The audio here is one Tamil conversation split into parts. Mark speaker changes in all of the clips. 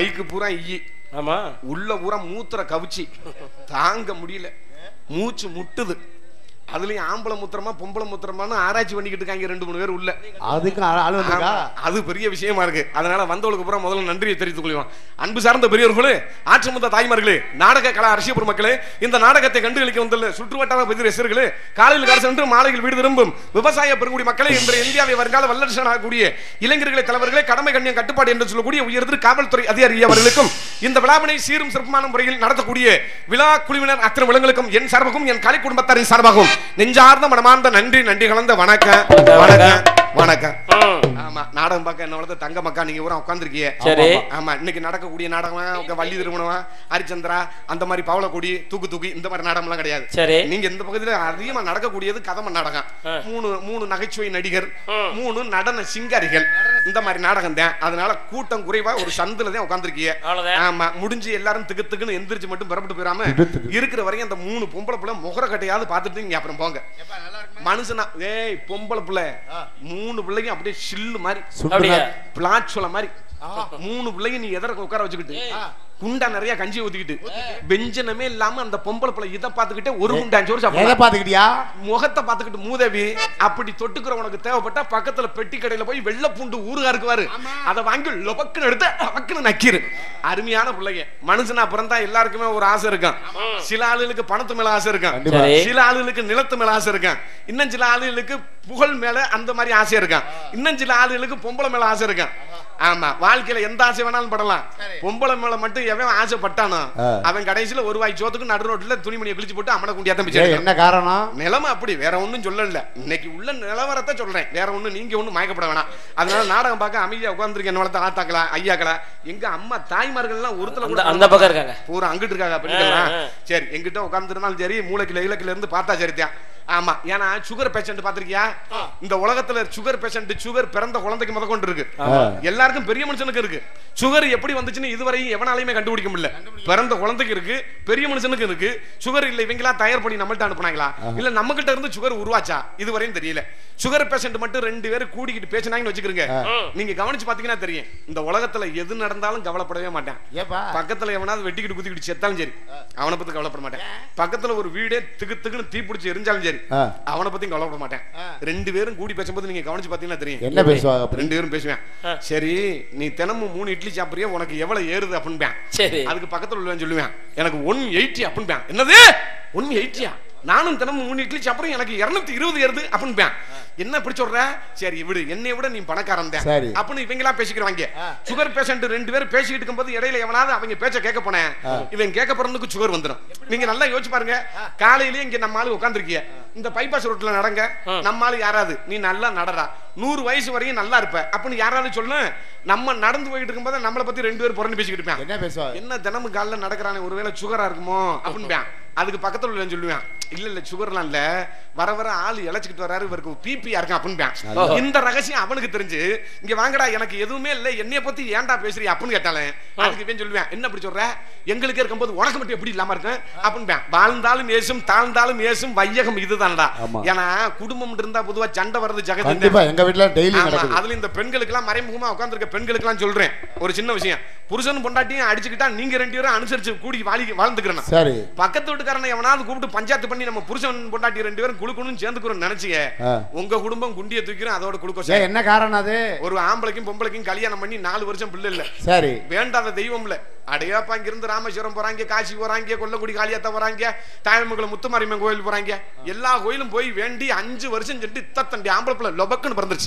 Speaker 1: மைக்கு பூரா ஈ
Speaker 2: ஆமா
Speaker 1: உள்ள பூரா மூத்திர கவிச்சி தாங்க முடியல மூச்சு முட்டுது அதுலயும் ஆம்பளை மூத்திரமா பொம்பளை மூத்திரமான்னு ஆராய்ச்சி பண்ணிக்கிட்டு இருக்காங்க ரெண்டு மூணு பேர் உள்ள
Speaker 3: அதுக்கும் ஆள் ஆள் வந்திருக்கா
Speaker 1: ஆமா, அது பெரிய விஷயமா இருக்கு அதனால வந்தவளுக்கு பூரா முதல்ல நன்றியை தெரிவித்துக் கொள்வோம் அன்பு சார்ந்த பெரியவர்களே ஆற்றமுத்த தாய்மார்களே நாடக கலா அரசிய பெருமக்களே இந்த நாடகத்தை கண்டுகளிக்க வந்துள்ள சுற்றுவட்டார பதிவு ரசிகர்களே காலையில் காசு சென்று மாலையில் வீடு திரும்பும் விவசாய பெருங்குடி மக்களே இன்று இந்தியாவை வருங்கால வல்லரசனாகக்கூடிய இளைஞர்களை தலைவர்களே கடமை கண்ணியம் கட்டுப்பாடு என்று சொல்லக்கூடிய உயர்திரு காவல்துறை அதிகாரி அவர்களுக்கும் இந்த விழாவினை சீரும் சிறப்புமான முறையில் நடத்தக்கூடிய விழா குழுவினர் அத்தனை விலங்குகளுக்கும் என் சார்பாகவும் என் கலை குடும்பத்தாரின் சார்பாகவும் நெஞ்சார்ந்த மனமார்ந்த நன்றி நன்றி கலந்த வணக்கம் வணக்கம் வணக்கம்
Speaker 2: ம்.
Speaker 1: ஆமா நாடகம் பார்க்க என்ன வளர்த்த தங்க மக்கா நீங்க பூரா உட்காந்துருக்கீங்க
Speaker 2: சரி.
Speaker 1: ஆமா இன்னைக்கு நடக்கக்கூடிய நாடகம் உங்க வள்ளி திருமணம் ஹரிச்சந்திரா அந்த மாதிரி பவளக்கொடி தூக்கு தூக்கி இந்த மாதிரி நாடகம் எல்லாம் கிடையாது
Speaker 2: சரி.
Speaker 1: நீங்க இந்த பகுதியில அதிகமா நடக்கக்கூடியது கதம நாடகம்
Speaker 2: ஆ.
Speaker 1: மூணு மூணு நகைச்சுவை நடிகர்
Speaker 2: ம்.
Speaker 1: மூணு நடன சிங்காரிகள் இந்த மாதிரி நாடகம் தான் அதனால கூட்டம் குறைவா ஒரு சந்துல தான் உட்காந்துருக்கீங்க
Speaker 2: அவ்வளவுதான்.
Speaker 1: ஆமா முடிஞ்சு எல்லாரும் திக்கு திக்குன்னு எந்திரிச்சு மட்டும் புறப்பட்டு போயிடாம
Speaker 3: திக்கு திக்கு.
Speaker 1: இருக்கிற வரைக்கும் அந்த மூணு பொம்பளை பிள்ளை முகர கட்டையாவது பார்த்துட்டு நீங்க அப்புறம் போங்க மனுஷனா ஏய் பொம்பளை பிள்ளை மூணு பிள்ளைங்க அப்படியே சில்லு மாதிரி
Speaker 2: அப்படியா
Speaker 1: பிளாச்சுல மாதிரி மூணு பிள்ளைங்க நீ எதற்கு உட்கார வச்சுக்கிட்டு குண்டா நிறைய கஞ்சி ஊத்திக்கிட்டு வெஞ்சனமே இல்லாம அந்த பொம்பளை பிள்ளை இதை பார்த்துக்கிட்டே ஒரு குண்டா சோறு
Speaker 3: எதை
Speaker 1: சாப்பிடலாம்
Speaker 3: பாத்துக்கிட்டியா
Speaker 1: முகத்தை பார்த்துக்கிட்டு மூதேவி அப்படி தொட்டுக்கிற உனக்கு தேவைப்பட்டா பக்கத்துல பெட்டி கடையில போய் வெள்ளை பூண்டு ஊறுகா இருக்குவாரு அதை வாங்கி லொபக்குன்னு எடுத்து லொபக்குன்னு நக்கிரு அருமையான பிள்ளைங்க மனுஷனா பிறந்தா எல்லாருக்குமே ஒரு ஆசை இருக்கும் சில ஆளுகளுக்கு பணத்து மேல ஆசை இருக்கும்
Speaker 3: கண்டிப்பா.
Speaker 2: சரி.
Speaker 1: சில ஆளுகளுக்கு நிலத்து மேல ஆசை இருக்கும் இன்னும் சில ஆளுகளுக்கு புகழ் மேல அந்த மாதிரி ஆசை இருக்கும் இன்னும் சில ஆளுகளுக்கு பொம்பளை மேல ஆசை இருக்கும் ஆமா வாழ்க்கையில எந்த ஆசை வேணாலும் படலாம் பொம்பளை மேல மட்டும் எவன் ஆசைப்பட்டானோ
Speaker 3: ஆ.
Speaker 1: அவன் கடைசியில ஒரு வாய் சோத்துக்கு நடு ரோட்ல துணிமணியை கிழிச்சு போட்டு அம்மனை குண்டியாத்தான் பிச்சை
Speaker 3: ஏய்,
Speaker 1: எடுக்கிறான்.
Speaker 3: என்ன காரணம்
Speaker 1: நிலைமை அப்படி வேற ஒண்ணும் சொல்லல இன்னைக்கு உள்ள நிலவரத்தை சொல்றேன் வேற ஒண்ணும் நீங்க ஒண்ணும் மயக்கப்பட வேணாம் அதனால நாடகம் பார்க்க அமைதியா உட்கார்ந்துருக்கேன் வளர்த்த ஆத்தாக்களா ஐயாக்களா எங்க அம்மா தாய்மார்கள் எல்லாம் ஒருத்தல கூட
Speaker 2: அந்த- அந்த பக்கம் இருக்காங்க.
Speaker 1: பூரா அங்கிட்டு இருக்காங்க பெண்கள்லாம்
Speaker 2: ஆ, ஆ.
Speaker 1: சரி எங்கிட்ட உட்கார்ந்துருந்தாலும் சரி மூளைக்குள்ள இலக்கில இருந்து பார்த்தா சரிதான் ஆமா ஏன்னா சுகர் பேஷண்ட் பாத்திருக்கியா இந்த உலகத்துல சுகர் பேஷண்ட் சுகர் பிறந்த குழந்தைக்கு முத கொண்டு இருக்கு எல்லாருக்கும் பெரிய மனுஷனுக்கு இருக்கு சுகர் எப்படி வந்துச்சுன்னு இதுவரையும் எவனாலையுமே கண்டுபிடிக்க முடியல பிறந்த குழந்தைக்கு இருக்கு பெரிய மனுஷனுக்கு இருக்கு சுகர் இல்ல இவங்களா தயார் பண்ணி நம்மள்ட்ட அனுப்புனாங்களா இல்ல நம்ம கிட்ட இருந்து சுகர் உருவாச்சா இதுவரையும் தெரியல சுகர் பேஷண்ட் மட்டும் ரெண்டு பேரும் கூடிக்கிட்டு பேசினாங்கன்னு வச்சுக்கிறீங்க நீங்க கவனிச்சு பாத்தீங்கன்னா தெரியும் இந்த உலகத்துல எது நடந்தாலும் கவலைப்படவே மாட்டேன்
Speaker 3: ஏப்பா
Speaker 1: பக்கத்துல எவனாவது வெட்டிக்கிட்டு குத்திக்கிட்டு செத்தாலும் சரி அவனை பத்தி கவலைப்பட மாட்டேன் பக்கத்துல ஒரு வீடே திக்கு திக்குன்னு தீ பிடிச்சி எரிஞ்சாலும் சரி
Speaker 3: ஆ.
Speaker 1: அவனை பத்தியும் கவலைப்பட மாட்டேன் ரெண்டு பேரும் கூடி பேசும்போது நீங்க கவனிச்சு பாத்தீங்கன்னா தெரியும்
Speaker 3: என்ன பேசுவாங்க அப்படி
Speaker 1: ரெண்டு பேரும் பேசுவேன் சரி நீ தினமும் மூணு இட்லி சாப்பிடுறிய உனக்கு எவ்வளவு ஏறுது அப்படின்பேன்
Speaker 2: சரி
Speaker 1: அதுக்கு பக்கத்துல உள்ளவன் சொல்லுவேன் எனக்கு ஒன் எயிட்டி அப்படின்பேன் என்னது ஒன் எயிட்டியா நானும் தினமும் மூணு இட்லி சாப்பிடுறேன் எனக்கு இருநூத்தி இருபது ஏறுது அப்படின்பேன் என்ன இப்படி சொல்ற சரி விடு என்னை விட நீ பணக்காரன் தான்
Speaker 3: சரி.
Speaker 1: அப்படின்னு இவங்களா பேசிக்கிறவாங்க சுகர் பேஷண்ட் ரெண்டு பேரும் பேசிக்கிட்டு இருக்கும்போது இடையில எவனாவது அவங்க பேச்ச கேட்க போனேன் இவன் கேட்க போறதுக்கு சுகர் வந்துடும் நீங்க நல்லா யோசிச்சு பாருங்க காலையிலேயே இங்க நம்ம ஆளு உட்காந்துருக்கிய இந்த பைபாஸ் ரோட்ல நடங்க நம்ம ஆளு யாராவது நீ நல்லா நடடா நூறு வயசு வரையும் நல்லா இருப்ப அப்படின்னு யாராவது சொல்லு நம்ம நடந்து போயிட்டு இருக்கும்போது நம்மளை பத்தி ரெண்டு பேரும் புறந்து பேசிக்கிட்டு இருப்பேன்
Speaker 3: என்ன பேசுவாங்க
Speaker 1: என்ன தினமும் காலைல நடக்கிறானே ஒருவேளை சுகரா இருக்குமோ அப்படின்பேன் அதுக்கு பக்கத்துல உள்ள சொல்லுவேன் இல்ல இல்ல சுகர்லாம் இல்ல வர வர ஆள் இழைச்சிக்கிட்டு வராரு இவருக்கு பிபியா இருக்கான் அப்படின்பேன் இந்த ரகசியம் அவனுக்கு தெரிஞ்சு இங்க வாங்கடா எனக்கு எதுவுமே இல்ல என்னைய பத்தி ஏன்டா பேசுறீ அப்படின்னு கேட்டாலே அதுக்கு இவன் சொல்லுவேன் என்ன அப்படி சொல்ற எங்களுக்கு இருக்கும்போது உனக்கு மட்டும் எப்படி இல்லாம இருக்கு அப்படின்பேன் வாழ்ந்தாலும் ஏசும் தாழ்ந்தாலும் ஏசும் வையகம் இதுதான்டா
Speaker 3: ஆமா.
Speaker 1: ஏன்னா குடும்பம் இருந்தா பொதுவா சண்டை வர்றது ஜெகத்து
Speaker 3: கண்டிப்பா எங்க வீட்ல டெய்லி
Speaker 1: ஆமா,
Speaker 3: நடக்குது
Speaker 1: அதுல இந்த பெண்களுக்கு எல்லாம் மறைமுகமா உட்கார்ந்திருக்க பெண்களுக்கு எல்லாம் சொல்றேன் ஒரு சின்ன விஷயம் புருஷன் பொண்டாட்டியும் அடிச்சுக்கிட்டா நீங்க ரெண்டு பேரும் அனுசரிச்சு கூடி வாழி வாழ்ந்துக்கிறேன்
Speaker 3: சரி
Speaker 1: பக்கத்து வீட்டுக்காரனை எவனாவது கூப்பிட்டு பஞ்சாயத்து பண்ணி நம்ம புருஷன் பொண்டாட்டி ரெண்டு பேரும் குழுக்கணும் சேர்ந்துக்கிறோம் நினைச்சிய
Speaker 3: ஆ.
Speaker 1: உங்க குடும்பம் குண்டிய தூக்கிறோம் அதோட குளுக்கோஸ்
Speaker 3: ஏன் என்ன காரணம் அது
Speaker 1: ஒரு ஆம்பளைக்கும் பொம்பளைக்கும் கல்யாணம் பண்ணி நாலு வருஷம் பிள்ளை இல்ல
Speaker 3: சரி
Speaker 1: வேண்டாத தெய்வம் இல்ல அடையாப்பா இங்கிருந்து ராமேஸ்வரம் போறாங்க காசி போறாங்க கொல்லக்குடி காளியாத்தா போறாங்க தாயமங்கலம் முத்துமாரியம்மன் கோயில் போறாங்க எல்லா கோயிலும் போய் வேண்டி அஞ்சு வருஷம் சென்று இத்தத்தண்டி ஆம்பளை பிள்ளை லொபக்குன்னு பிறந்துருச்சு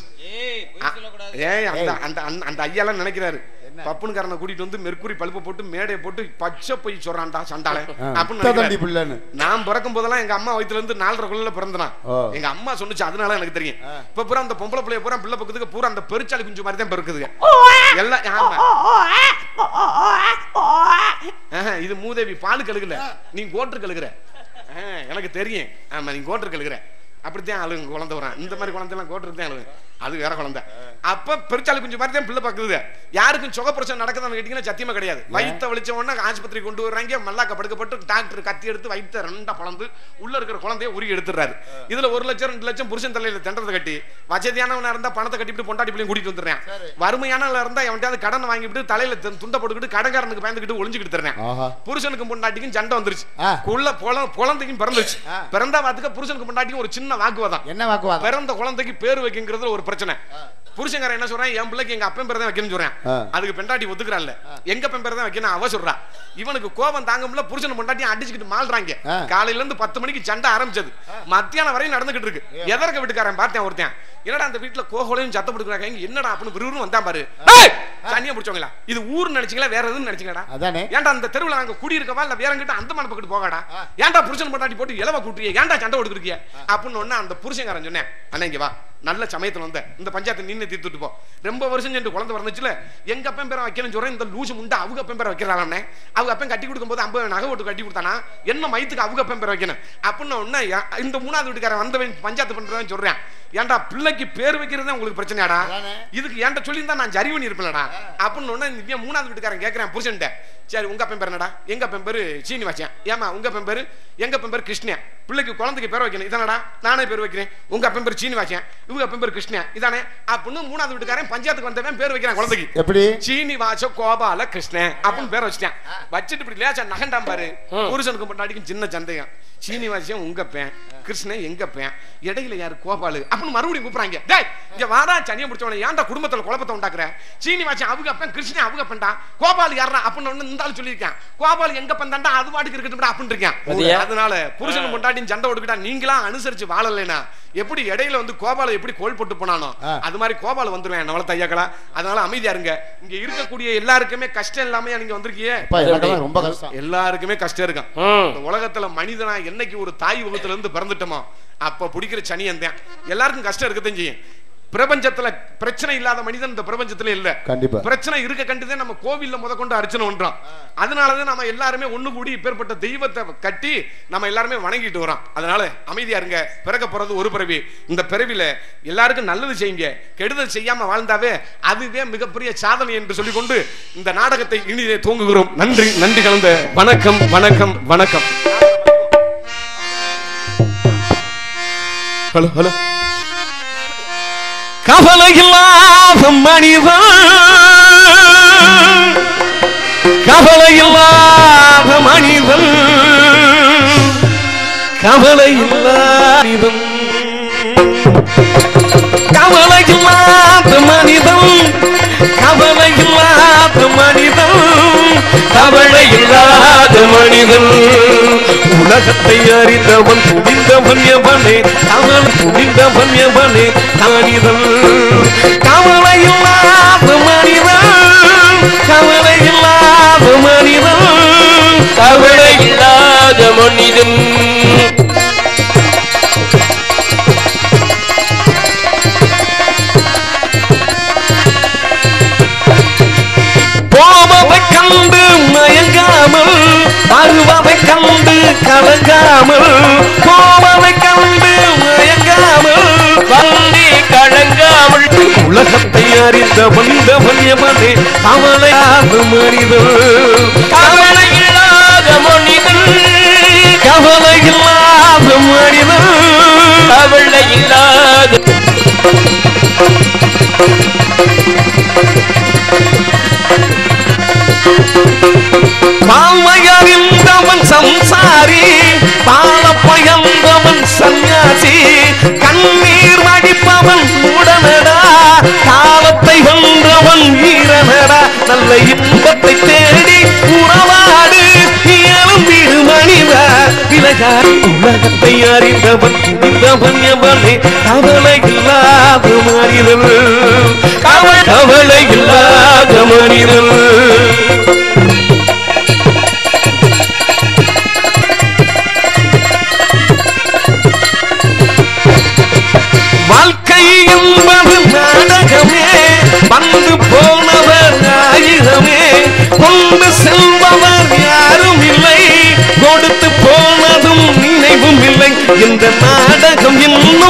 Speaker 1: ஏய் அந்த அந்த அந்த- அந்த ஐயாலாம் நினைக்கிறாரு பப்புனுக்காரனை கூட்டிட்டு வந்து மெர்க்குரி பழுப்பை போட்டு மேடையை போட்டு பச்சை போய் சொல்றான்டா சண்டாள அப்படின்னு
Speaker 3: தண்டி
Speaker 1: நினைக்கிறாரு.
Speaker 3: பிள்ளைன்னு
Speaker 1: நான் பிறக்கும் போதெல்லாம் எங்க அம்மா வயித்துல இருந்து நாலரை குள்ள பிறந்தனா
Speaker 3: ஓ.
Speaker 1: எங்க அம்மா சொன்னுச்சு அதனால எனக்கு தெரியும் இப்ப பூரா அந்த பொம்பளை பிள்ளைய பூரா பிள்ளை பக்கத்துக்கு பூரா அந்த பெருச்சாளி குஞ்சு மாதிரி தான் பிறக்குதுங்க எல்லாம் ஆமா ஆஹா, இது மூதேவி பால் கழுகுல நீ கோட்டு கழுகுற ஆ, எனக்கு தெரியும் ஆமா நீ கோட்டு கழுகுற அப்படித்தான் அழுகு குழந்தை வரான் இந்த மாதிரி குழந்தை எல்லாம் கோட்டு தான் அழுகு அது வேற குழந்தை அப்ப பெருச்சாளி குஞ்சு மாதிரி தான் பிள்ளை பாக்குது யாருக்கும் சுக பிரச்சனை நடக்குதுன்னு கேட்டீங்கன்னா சத்தியமா கிடையாது வயித்த வலிச்ச உடனே ஆஸ்பத்திரி கொண்டு வர்றாங்க மல்லாக்க படுக்கப்பட்டு டாக்டர் கத்தி எடுத்து வயித்த ரெண்டா பழந்து உள்ள இருக்கிற குழந்தைய உருகி எடுத்துறாரு இதுல ஒரு லட்சம் ரெண்டு லட்சம் புருஷன் தலையில தண்டத்தை கட்டி வசதியானவனா இருந்தா பணத்தை கட்டிட்டு பொண்டாட்டி பிள்ளையும் கூட்டிட்டு வந்துடுறேன்
Speaker 3: சரி.
Speaker 1: வறுமையானவனா இருந்தா எவன்ட்டாவது கடன் வாங்கிட்டு தலையில து- துண்டை போட்டுக்கிட்டு கடன்காரனுக்கு பயந்துக்கிட்டு ஒளிஞ்சுக்கிட்டு தர்றேன்
Speaker 3: ஆஹா
Speaker 1: புருஷனுக்கும் பொண்டாட்டிக்கும் சண்டை வந்துருச்சு
Speaker 3: ஆ.
Speaker 1: குள்ள பொல- குழந்தைக்கும் பிறந்துச்சு
Speaker 3: ஆ.
Speaker 1: பிறந்தா பாத்துக்க புருஷனுக்கு பொண்டாட்டிக்கும் ஒரு சின்ன வாக்குவாதம்
Speaker 3: என்ன வாக்குவாதம்
Speaker 1: பிறந்த குழந்தைக்கு பேர் வைக்கிறது ஒரு பிரச்சனை புருஷங்காரன் என்ன சொல்றான் என் பிள்ளைக்கு எங்க அப்பன் பேர் தான் வைக்கணும்னு சொல்றேன்
Speaker 3: ஆ.
Speaker 1: அதுக்கு பெண்டாட்டி ஒத்துக்கிறான்ல எங்க அப்பன் பேர் தான் வைக்கணும் அவ சொல்றா இவனுக்கு கோபம் தாங்க முடியல புருஷன் பொண்டாட்டி அடிச்சுக்கிட்டு மாள்றாங்க
Speaker 3: ஆ.
Speaker 1: காலையில இருந்து பத்து மணிக்கு சண்டை ஆரம்பிச்சது மத்தியானம் வரையும் நடந்துகிட்டு இருக்கு எதற்கு வீட்டுக்காரன் பார்த்தேன் ஒருத்தன் என்னடா அந்த வீட்டுல கோகோலையும் சத்தம் போட்டுக்கிறாங்க என்னடா அப்படின்னு விறுவிறுன்னு வந்தான் பாரு ஏய்! தண்ணியை பிடிச்சவங்களா இது ஊர் நினைச்சீங்களா வேற எதுவும் நினைச்சீங்கடா
Speaker 3: அதானே
Speaker 1: ஏன்டா அந்த தெருவுல நாங்க குடி இருக்கவா இல்ல வேற எங்கிட்ட அந்த மன பக்கத்து போகாடா ஏன்டா புருஷன் பொண்டாட்டி போட்டு இலவ கூட்டுறிய ஏன்டா சண்டை கொடுக்குறீங்க அப்படின்னு ஒண்ணு அந்த புருஷன்காரன் சொன்னேன் அண்ணா இங்க வா நல்ல சமயத்துல வந்த இந்த பஞ்சாயத்து நின்னு தீர்த்துட்டு போ ரொம்ப வருஷம் சென்று குழந்தை பிறந்துச்சுல எங்க அப்பன் பேரை வைக்கணும்னு சொல்றேன் இந்த லூசு முண்டை அவங்க அப்பன் பேரை வைக்கிறானே அவங்க அப்பன் கட்டி கொடுக்கும்போது ஐம்பது நகை ஓட்டு கட்டி கொடுத்தானா என்ன மயத்துக்கு அவங்க அப்பன் பேரை வைக்கணும் அப்படின்னு உடனே யா- இந்த மூணாவது வீட்டுக்காரன் வந்தவன் பஞ்சாயத்து பண்றவன் சொல்றேன் ஏன்டா பிள்ளைக்கு பேர் வைக்கிறது உங்களுக்கு பிரச்சனையாடா
Speaker 3: அதானே.
Speaker 1: இதுக்கு ஏன்டா சொல்லியிருந்தா நான் சரி பண்ணி இருப்பேன்டா அப்படின்னு உடனே இவன் மூணாவது வீட்டுக்காரன் கேட்கிறேன் புருஷன்ட்ட சரி உங்க அப்பன் பேர் என்னடா எங்க அப்பன் பேரு சீனிவாசன் ஏமா உங்க அப்பன் பேரு எங்க அப்பன் பேர் கிருஷ்ணன் பிள்ளைக்கு குழந்தைக்கு பேர் வைக்கணும் இதானடா நானே பேர் வைக்கிறேன் உங்க அப்பன் பேர் சீனிவாசன் இவங்க அப்பன் பேர் கிருஷ்ணன் இதானே அப்படின்னு மூணாவது வீட்டுக்காரன் பஞ்சாயத்துக்கு வந்தவன் பேர் வைக்கிறான் குழந்தைக்கு
Speaker 3: எப்படி
Speaker 1: சீனிவாச கோபால கிருஷ்ணன் அப்படின்னு பேர் வச்சிட்டேன் வச்சுட்டு இப்படி லேசா நகண்டாம் பாரு புருஷனுக்கு பொண்டாட்டிக்கும் சின்ன சந்தேகம் சீனிவாசன் உங்க பேன் கிருஷ்ணன் எங்க பேன் இடையில யாரு கோபாலு அப்படின்னு மறுபடியும் கூப்பிடுறாங்க டேய் இங்க வாடா சனியை முடிச்சவன ஏன்டா குடும்பத்துல குழப்பத்தை உண்டாக்குற சீனிவாசன் அவங்க அப்பன் கிருஷ்ணன் அவங்க அப்பன்டா கோபால் யாரா அப்படின்னு ஒண்ணு இந்த ஆளு சொல்லியிருக்கேன் கோபால் எங்க பந்தாண்டா அது பாட்டுக்கு இருக்கட்டும் அப்படின்னு இருக்கேன்
Speaker 2: பாத்தியா?
Speaker 1: அதனால புருஷன் பொண்டாட்டியும் சண்டை ஓட்டுக்கிட்டா நீங்களா அனுசரிச்சு வாழலைனா எப்படி இடையில வந்து கோபால எப்படி கோல் போட்டு போனானோ
Speaker 3: ஆ.
Speaker 1: அது மாதிரி கோபால வந்துருவேன் நம்மள தையாக்களா அதனால அமைதியா இருங்க இங்க இருக்கக்கூடிய எல்லாருக்குமே கஷ்டம் இல்லாம நீங்க வந்திருக்கீங்க
Speaker 3: அப்பா எனக்கெல்லாம் ரொம்ப கஷ்டம்
Speaker 1: எல்லாருக்குமே கஷ்டம் இருக்கும்
Speaker 2: ம்.
Speaker 1: இந்த உலகத்துல மனிதனா என்னைக்கு ஒரு தாய் உலகத்துல இருந்து பிறந்துட்டோமோ அப்ப பிடிக்கிற சனியன் தான் எல்லாருக்கும் கஷ்டம் இருக்கத்தான் செய்யும் பிரபஞ்சத்துல பிரச்சனை இல்லாத மனிதன் இந்த பிரபஞ்சத்துல இல்ல
Speaker 3: கண்டிப்பா
Speaker 1: பிரச்சனை இருக்க கண்டுதான் நம்ம கோவில்ல முத கொண்டு அர்ச்சனை பண்றோம் அதனாலதான் நம்ம எல்லாருமே ஒண்ணு கூடி இப்பேற்பட்ட தெய்வத்தை கட்டி நம்ம எல்லாருமே வணங்கிட்டு வரோம் அதனால அமைதியா இருங்க பிறக்க போறது ஒரு பிறவி இந்த பிறவில எல்லாருக்கும் நல்லது செய்யுங்க கெடுதல் செய்யாம வாழ்ந்தாவே அதுவே மிகப்பெரிய சாதனை என்று சொல்லிக்கொண்டு இந்த நாடகத்தை இனிதே தூங்குகிறோம் நன்றி நன்றி கலந்த வணக்கம் வணக்கம் வணக்கம் ஹலோ ஹலோ கவலை இல்லாத மனிதன் கவலை இல்லாத மனிதன் கவலை இல்லாதவன் கவலை இல்லாத மனிதன் கவலை இல்லாத மனிதன் கவலை இல்லாத மனிதன் உலகத்தை அறிந்தவன் புரிந்தவன் எவனே அவன் புரிந்தவன் எவனே மனிதன் கவலை இல்லாத மனிதன் கவலை இல்லாத மனிதன்
Speaker 2: கவலை இல்லாத மனிதன்
Speaker 1: போவதை கண்டு மயங்காமல் வருவதை கண்டு கலங்காமல் போவதை கண்டு மயங்காமல்
Speaker 2: வண்டி கலங்காமல்
Speaker 1: உலகத்தை அறிந்த வந்தவன் எவனே கவலையாத மனிதன்
Speaker 2: கவலை இல்லாத மனிதன்
Speaker 1: கவலை இல்லாத மனிதன்
Speaker 2: கவலை இல்லாத
Speaker 1: பால்மையறிந்தவன் சம்சாரி பால பயந்தவன் சன்னியாசி கண்ணீர் வடிப்பவன் உடனடா காலத்தை வென்றவன் வீரனடா நல்ல இன்பத்தை தேடி உறவாடு இயலும் மனித விலகாரி உலகத்தை அறிந்தவன் புரிந்தவன் எவனே கவலை இல்லாத மனிதன் கவலை கவலை இல்லாத மனிதன் வாழ்க்கை என்பது நாடகமே வந்து போனவர் ஆயிரமே கொண்டு செல்பவர் யாரும் இல்லை கொடுத்து போனதும் நினைவும் இல்லை இந்த நாடகம் இன்னும்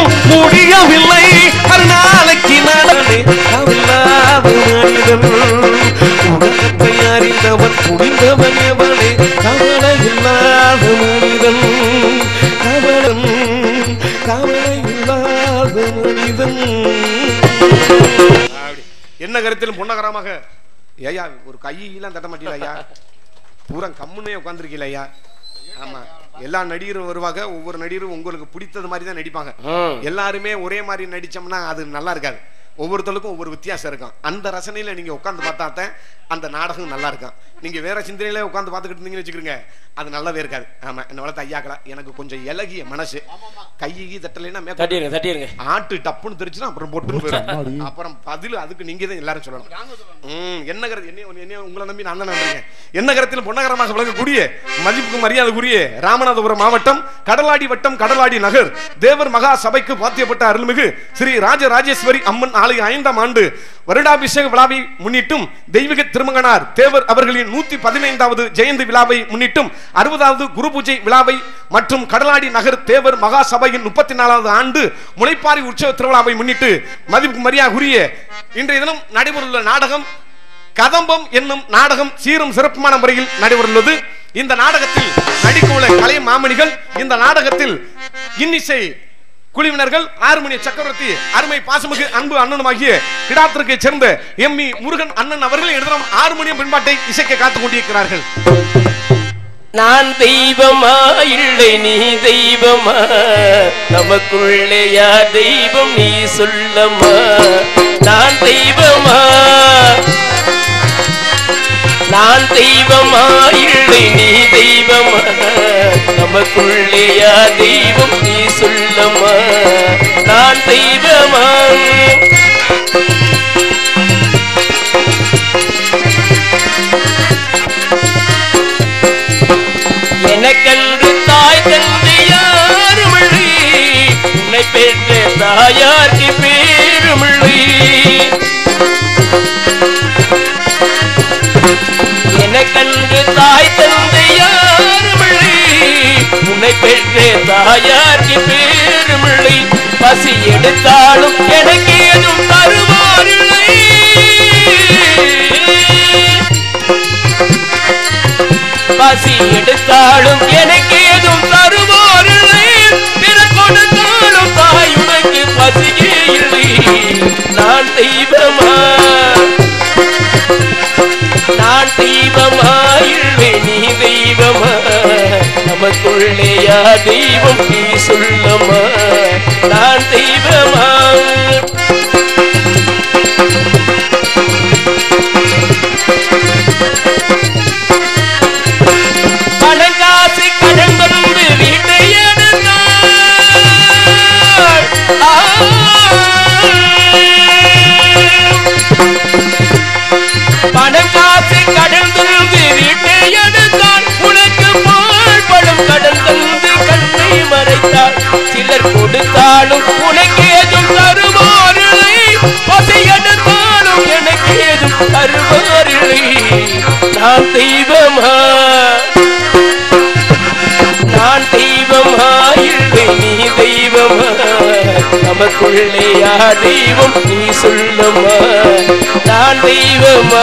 Speaker 1: எண்ணகரத்திலும் பொன்னகரமாக ஐயா ஒரு கையெல்லாம் தட்ட மாட்டீங்களா ஐயா பூரா கம்முன்னே உட்காந்துருக்கீங்களா ஐயா ஆமா எல்லா நடிகரும் வருவாங்க ஒவ்வொரு நடிகரும் உங்களுக்கு பிடித்தது மாதிரி தான் நடிப்பாங்க
Speaker 2: ம்.
Speaker 1: எல்லாருமே ஒரே மாதிரி நடிச்சோம்னா அது நல்லா இருக்காது ஒவ்வொருத்தருக்கும் ஒவ்வொரு வித்தியாசம் இருக்கும் அந்த ரசனையில நீங்க உட்காந்து பார்த்தா தான் அந்த நாடகம் நல்லா இருக்கும் நீங்க வேற சிந்தனையில உட்காந்து பார்த்துக்கிட்டு இருந்தீங்கன்னு வச்சுக்கிறீங்க அது நல்லாவே இருக்காது ஆமா என்ன வளர்த்த ஐயாக்களா எனக்கு கொஞ்சம் இலகிய மனசு கையை தட்டலைன்னா மேற்கொண்டு
Speaker 2: தட்டிருங்க தட்டிருங்க
Speaker 1: ஆட்டு டப்புன்னு தெரிச்சுன்னா அப்புறம் பொட்டுன்னு போயிடும்
Speaker 3: அம்மாடி.
Speaker 1: அப்புறம் பதில் அதுக்கு நீங்க தான் எல்லாரும் சொல்லணும் ம் என்ன கருத்து என்ன என்ன உங்களை நம்பி நான் தான் நம்புறேன் என்ன கருத்தில் பொன்னகரமாக விளங்கக்கூடிய மதிப்புக்கு மரியாதைக்குரிய ராமநாதபுரம் மாவட்டம் கடலாடி வட்டம் கடலாடி நகர் தேவர் மகா சபைக்கு பாத்தியப்பட்ட அருள்மிகு ஸ்ரீ ராஜராஜேஸ்வரி அம்மன் ஆலய ஐந்தாம் ஆண்டு வருடாபிஷேக விழாவை முன்னிட்டும் தெய்வீக திருமங்கனார் தேவர் அவர்களின் நூத்தி பதினைந்தாவது ஜெயந்தி விழாவை முன்னிட்டும் அறுபதாவது குரு பூஜை விழாவை மற்றும் கடலாடி நகர் தேவர் மகா சபையின் முப்பத்தி நாலாவது ஆண்டு முளைப்பாரி உற்சவ திருவிழாவை முன்னிட்டு மதிப்பு மரியாதைக்குரிய இன்றைய தினம் நடைபெறவுள்ள நாடகம் கதம்பம் என்னும் நாடகம் சீரும் சிறப்புமான முறையில் நடைபெறவுள்ளது இந்த நாடகத்தில் நடிக்கவுள்ள கலை மாமணிகள் இந்த நாடகத்தில் இன்னிசை குழுவினர்கள் ஆறுமணி சக்கரவர்த்தி அருமை பாசமிகு அன்பு அண்ணனுமாகிய கிடாத்திற்கை சேர்ந்த எம் இ முருகன் அண்ணன் அவர்கள் எழுதினம் ஆறுமணியம் பின்பாட்டை இசைக்க காத்துக் கொண்டிருக்கிறார்கள்
Speaker 2: நான் தெய்வமா இல்லை நீ தெய்வமா நமக்குள்ளே யார் தெய்வம் நீ சொல்லம்மா நான் தெய்வமா நான் தெய்வமா இல்லை நீ தெய்வமா நமக்குள்ளே யார் தெய்வம் நீ சொல்லம்மா நான் தெய்வமா எனக்கென்று தாய் தந்தை யாருமில்லை உன்னை பெற்ற தாயார்க்கு பேருமில்லை எனக்கென்று தாய் தந்தை யாருமில்லை உன்னை பெற்ற தாயார்க்கு பேருமில்லை பசி எடுத்தாலும் எனக்கு ஏதும் தருவாரில்லை பசி எடுத்தாலும் எனக்கு ஏதும் தருவாரில்லை பிற கொடுத்தாலும் தாய் உனக்கு பசியே இல்லை நான் தெய்வமா நான் தெய்வமா இல்லை நீ தெய்வமா நமக்குள்ளே யா தெய்வம் நீ சொல்லம்மா நான் தெய்வமா பணங்காசு கடன் வந்து வீட்டை எடுத்தாள் ஆ. பணம் காசு கடன் தந்து வீட்டை எடுத்தாள் உனக்கு பால் பழம் கடன் தந்து கண்ணை மறைத்தாள் சிலர் கொடுத்தாலும் உனக்கு ஏதும் தருவாரில்லை பசை எடுத்தாலும் எனக்கு ஏதும் தருவாரில்லை நான் தெய்வமா நான் தெய்வமா இல்லை நீ தெய்வமா நமக்குள்ளே யா தெய்வம் நீ சொல்லம்மா நான் தெய்வமா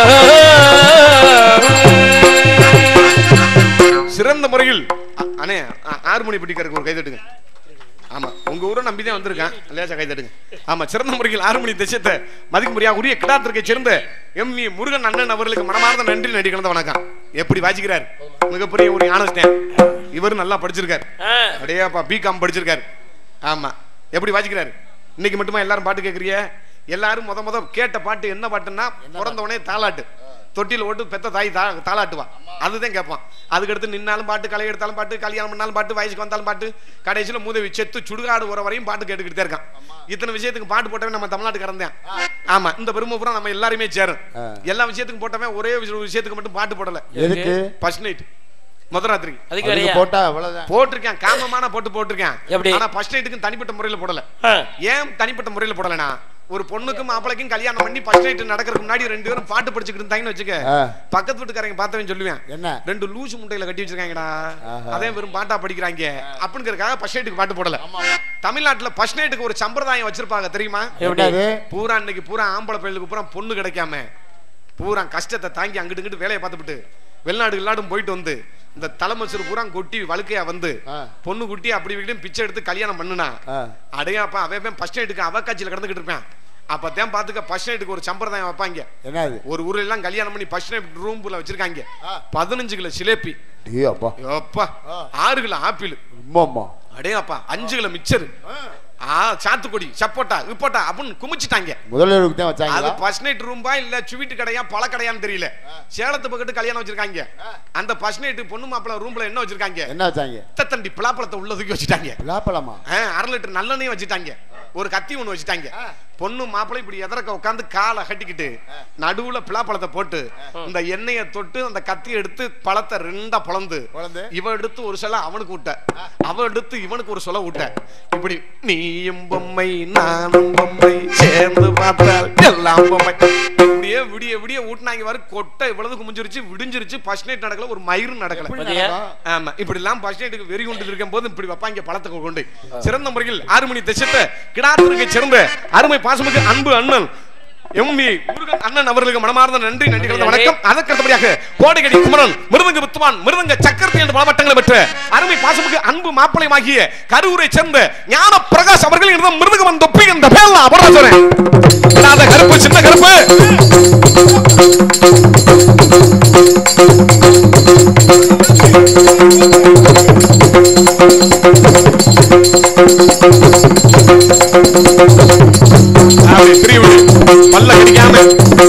Speaker 1: சிறந்த முறையில் அ- அண்ணே ஆ- ஆறு மணி பிடிக்கிறதுக்கு ஒரு கை தட்டுங்க ஆமா உங்க ஊரை நம்பி தான் வந்திருக்கேன் லேசா கை தட்டுங்க ஆமா சிறந்த முறையில் ஆறு மணி திசைத்த மதிக்கு முறையாக உரிய கிடாத்திற்கை சேர்ந்த எம் வி முருகன் அண்ணன் அவர்களுக்கு மனமார்ந்த நன்றி நடி கலந்த வணக்கம் எப்படி வாசிக்கிறார் மிகப்பெரிய ஒரு ஞானஸ்தேன் இவரும் நல்லா படிச்சிருக்காரு அடையாப்பா பிகாம் படிச்சிருக்காரு ஆமா எப்படி வாசிக்கிறாரு இன்னைக்கு மட்டுமா எல்லாரும் பாட்டு கேட்குறிய எல்லாரும் முத முத கேட்ட பாட்டு என்ன பாட்டுன்னா பிறந்த உடனே தாலாட்டு தொட்டியில் ஓட்டு பெத்த தாய் தா தாளாட்டுவா அதுதான் கேட்பான் அதுக்கடுத்து நின்னாலும் பாட்டு களை எடுத்தாலும் பாட்டு கல்யாணம் பண்ணாலும் பாட்டு வயசுக்கு வந்தாலும் பாட்டு கடைசியில் மூதவி செத்து சுடுகாடு வர வரையும் பாட்டு கேட்டுக்கிட்டே இருக்கான் இத்தனை விஷயத்துக்கு பாட்டு போட்டவன் நம்ம தமிழ்நாட்டுக்கு இறந்தேன் ஆமா இந்த பெருமை பூரா நம்ம எல்லாருமே சேரும்
Speaker 3: ஆ.
Speaker 1: எல்லா விஷயத்துக்கும் போட்டவன் ஒரே விஷயம் விஷயத்துக்கு மட்டும் பாட்டு போடல
Speaker 3: எதுக்கு
Speaker 1: ஃபர்ஸ்ட் நைட் முதராத்திரி
Speaker 2: அதுக்கு
Speaker 3: அதுக்கு
Speaker 2: வேறையா
Speaker 3: போட்டா அவ்வளவுதான்
Speaker 1: போட்டிருக்கேன் காமமான போட்டு போட்டிருக்கேன்
Speaker 2: எப்படி?
Speaker 1: ஆனா ஃபர்ஸ்ட் நைட்டுக்கு தனிப்பட்ட முறையில போடல
Speaker 2: ஆ.
Speaker 1: ஏன் தனிப்பட்ட முறையில போடலனா ஒரு பொண்ணுக்கும் மாப்பிளைக்கும் கல்யாணம் பண்ணி ஃபர்ஸ்ட் நைட் நடக்கிறதுக்கு முன்னாடி ரெண்டு பேரும் பாட்டு படிச்சுக்கிட்டு இருந்தாங்கன்னு வச்சுக்க
Speaker 3: ஆ.
Speaker 1: பக்கத்து வீட்டுக்காரங்க பார்த்தவன் சொல்லுவேன்
Speaker 3: என்ன
Speaker 1: ரெண்டு லூசு முட்டையில கட்டி வச்சிருக்காங்கடா
Speaker 3: ஆஹா.
Speaker 1: அதே வெறும் பாட்டா படிக்கிறாங்க அப்படிங்கறதுக்காக ஃபர்ஸ்ட் நைட்டுக்கு பாட்டு போடல தமிழ்நாட்டுல ஃபர்ஸ்ட் நைட்டுக்கு ஒரு சம்பிரதாயம் வச்சிருப்பாங்க தெரியுமா
Speaker 2: எப்படி?
Speaker 3: என்னது
Speaker 1: பூரா இன்னைக்கு பூரா ஆம்பளை பையலுக்கு பூரா பொண்ணு கிடைக்காம பூரா கஷ்டத்தை தாங்கி அங்கிட்டு இங்கிட்டு வேலையை பார்த்துட்டு வெளிநாடு வெளிநாடும் போயிட்டு வந்து இந்த தலைமச்சர் பூரா கொட்டி வழுக்கையா வந்து
Speaker 3: ஆ.
Speaker 1: பொண்ணு குட்டி அப்படி இப்படின்னு பிச்சை எடுத்து கல்யாணம் பண்ணுனா
Speaker 3: ஆ.
Speaker 1: அடையாப்பா அவன் ஃபர்ஸ்ட் நைட்டுக்கு அவ காட்சியில கிடந்துகிட்டு இருப்பேன் அப்பதான் பாத்துக்க ஃபர்ஸ்ட் நைட்டுக்கு ஒரு சம்பிரதாயம் வைப்பாங்க
Speaker 3: என்னது
Speaker 1: ஒரு ஊர்ல எல்லாம் கல்யாணம் பண்ணி ஃபர்ஸ்ட் நைட் ரூம்ல வச்சிருக்காங்க
Speaker 3: ஆ.
Speaker 1: பதினஞ்சு கிலோ சிலேபி
Speaker 3: டீ அப்பா
Speaker 1: அப்பா
Speaker 3: ஆ.
Speaker 1: ஆறு கிலோ ஆப்பிள்
Speaker 3: உம்மாம்மா
Speaker 1: அடே அப்பா அஞ்சு கிலோ மிச்சர் ஆ சாத்துக்குடி சப்போட்டா இப்போட்டா அப்படின்னு குமிச்சிட்டாங்க
Speaker 3: முதல்வருக்கு தான்
Speaker 1: அது
Speaker 3: வச்சாங்களா
Speaker 1: ஃபர்ஸ்ட் நைட் ரூம்பா இல்ல ஸ்வீட் கடையா பழ கடையான்னு தெரியல சேலத்து பக்கத்து கல்யாணம் வச்சிருக்காங்க அந்த ஃபர்ஸ்ட் நைட் பொண்ணு மாப்பிள ரூம்ல என்ன வச்சிருக்காங்க
Speaker 3: என்ன வச்சாங்க
Speaker 1: தண்டி பிளாப்பழத்தை உள்ள தூக்கி வச்சுட்டாங்க
Speaker 3: பலாப்பழமா
Speaker 1: ஆ, அரை லிட்டர் நல்லெண்ணையும் வச்சுட்டாங்க ஒரு கத்தி ஒண்ணு வச்சுட்டாங்க பொண்ணு மாப்பிளை இப்படி எதிரக்க உட்காந்து காலை கட்டிக்கிட்டு நடுவுல பிளாப்பழத்தை போட்டு இந்த எண்ணெயை தொட்டு அந்த கத்தியை எடுத்து பழத்தை ரெண்டா பொளந்து
Speaker 3: பொளந்து?
Speaker 1: இவ எடுத்து ஒரு சொல்ல அவனுக்கு விட்ட அவ எடுத்து இவனுக்கு ஒரு சொல்ல விட்ட இப்படி நீயும் பொம்மை நானும் பொம்மை சேர்ந்து பார்த்தால் எல்லாம் பொம்மை இப்படியே விடிய விடிய ஊட்டினாங்க வர கொட்டை இவ்வளவு குமிஞ்சிருச்சு விடிஞ்சிருச்சு ஃபர்ஸ்ட் நைட் நடக்கல ஒரு மயிரும் நடக்கல
Speaker 3: எப்படி
Speaker 2: பாத்தியா?
Speaker 3: நடக்கும்?
Speaker 1: ஆமா இப்படி எல்லாம் ஃபர்ஸ்ட் நைட்டுக்கு வெறி கொண்டு இருக்கும் போது இப்படி வைப்பாங்க பழத்தை கொண்டு சிறந்த முறையில் ஆறு மணி தசத்தை கிடாத்திற்கு சிறந்த அருமை பாசமிகு அன்பு அண்ணன் எம்பி முருகன் அண்ணன் அவர்களுக்கு மனமார்ந்த நன்றி நன்றி கலந்த வணக்கம் அதற்கு அடுத்தபடியாக கோடைகடி குமரன் மிருதங்க வித்துவான் மிருதங்க சக்கரத்தி என்ற பல பட்டங்களை பெற்ற அருமை பாசமிகு அன்பு மாப்பிளையமாகிய கரூரை சேர்ந்த ஞான பிரகாஷ் அவர்கள் இருந்த மிருதகம் தொப்பி என்ற பேர் அபராஜரன் கருப்பு சின்ன கருப்பு அப்படி பிரிவு பல்ல கடிக்காம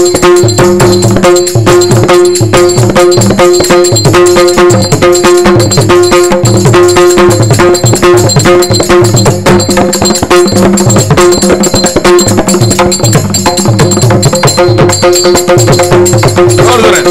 Speaker 1: ஓடுதுறேன்.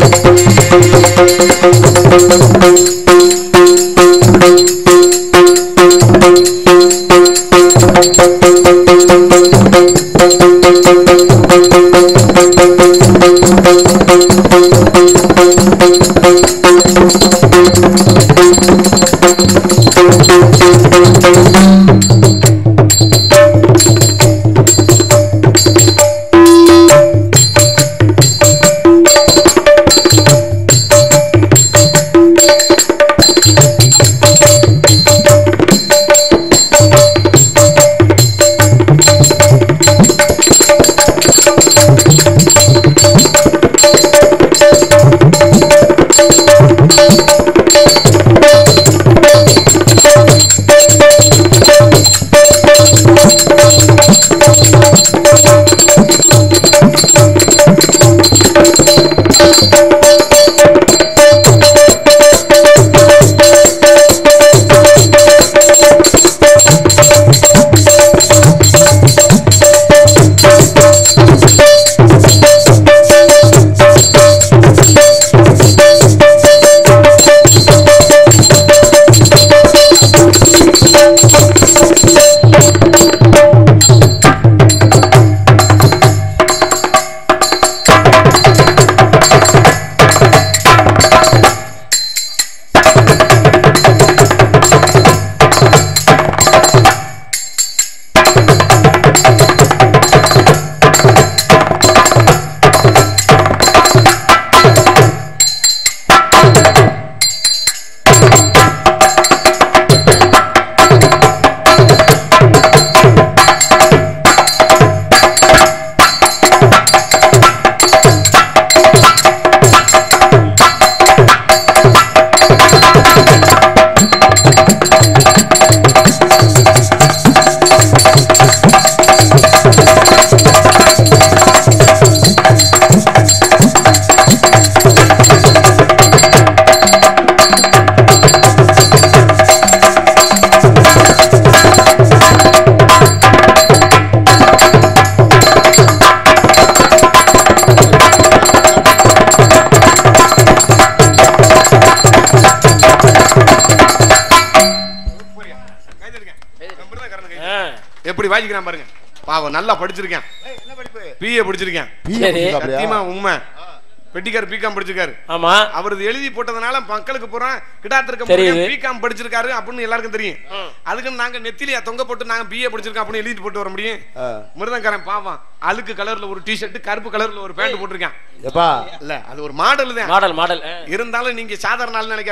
Speaker 2: ஆ,
Speaker 1: எப்படி வாங்கிக்கிறான் பாருங்க பாவம் நல்லா படிச்சிருக்கேன்
Speaker 3: என்ன படிப்பு
Speaker 1: பிஏ படிச்சிருக்கேன்
Speaker 3: பிஏ
Speaker 2: சரி.
Speaker 3: படிச்சிருக்காப்லையா?
Speaker 1: சத்தியமா உண்மை பெட்டிக்கார் பிகாம் படிச்சிருக்காரு
Speaker 2: ஆமா
Speaker 1: அவரது எழுதி போட்டதுனால மக்களுக்கு போறோம் கிட்டாத்திருக்க
Speaker 2: தெரியுது.
Speaker 1: பிகாம் படிச்சிருக்காரு அப்படின்னு எல்லாருக்கும் தெரியும் அதுக்கு நாங்க நெத்திலியா தொங்க போட்டு நாங்க பிஏ படிச்சிருக்கோம் அப்படின்னு எழுதி போட்டு வர முடியும்
Speaker 3: ஆ.
Speaker 1: மிருதங்காரன் பாவம் அழுக்கு கலர்ல ஒரு டிஷர்ட் கருப்பு கலர்ல ஒரு பேண்ட் போட்டிருக்கான்
Speaker 3: எப்பா
Speaker 1: இல்ல அது ஒரு மாடல் தான்
Speaker 2: மாடல் மாடல் ஆ.
Speaker 1: இருந்தாலும் நீங்க சாதாரண ஆள் நினைக்காதீங்க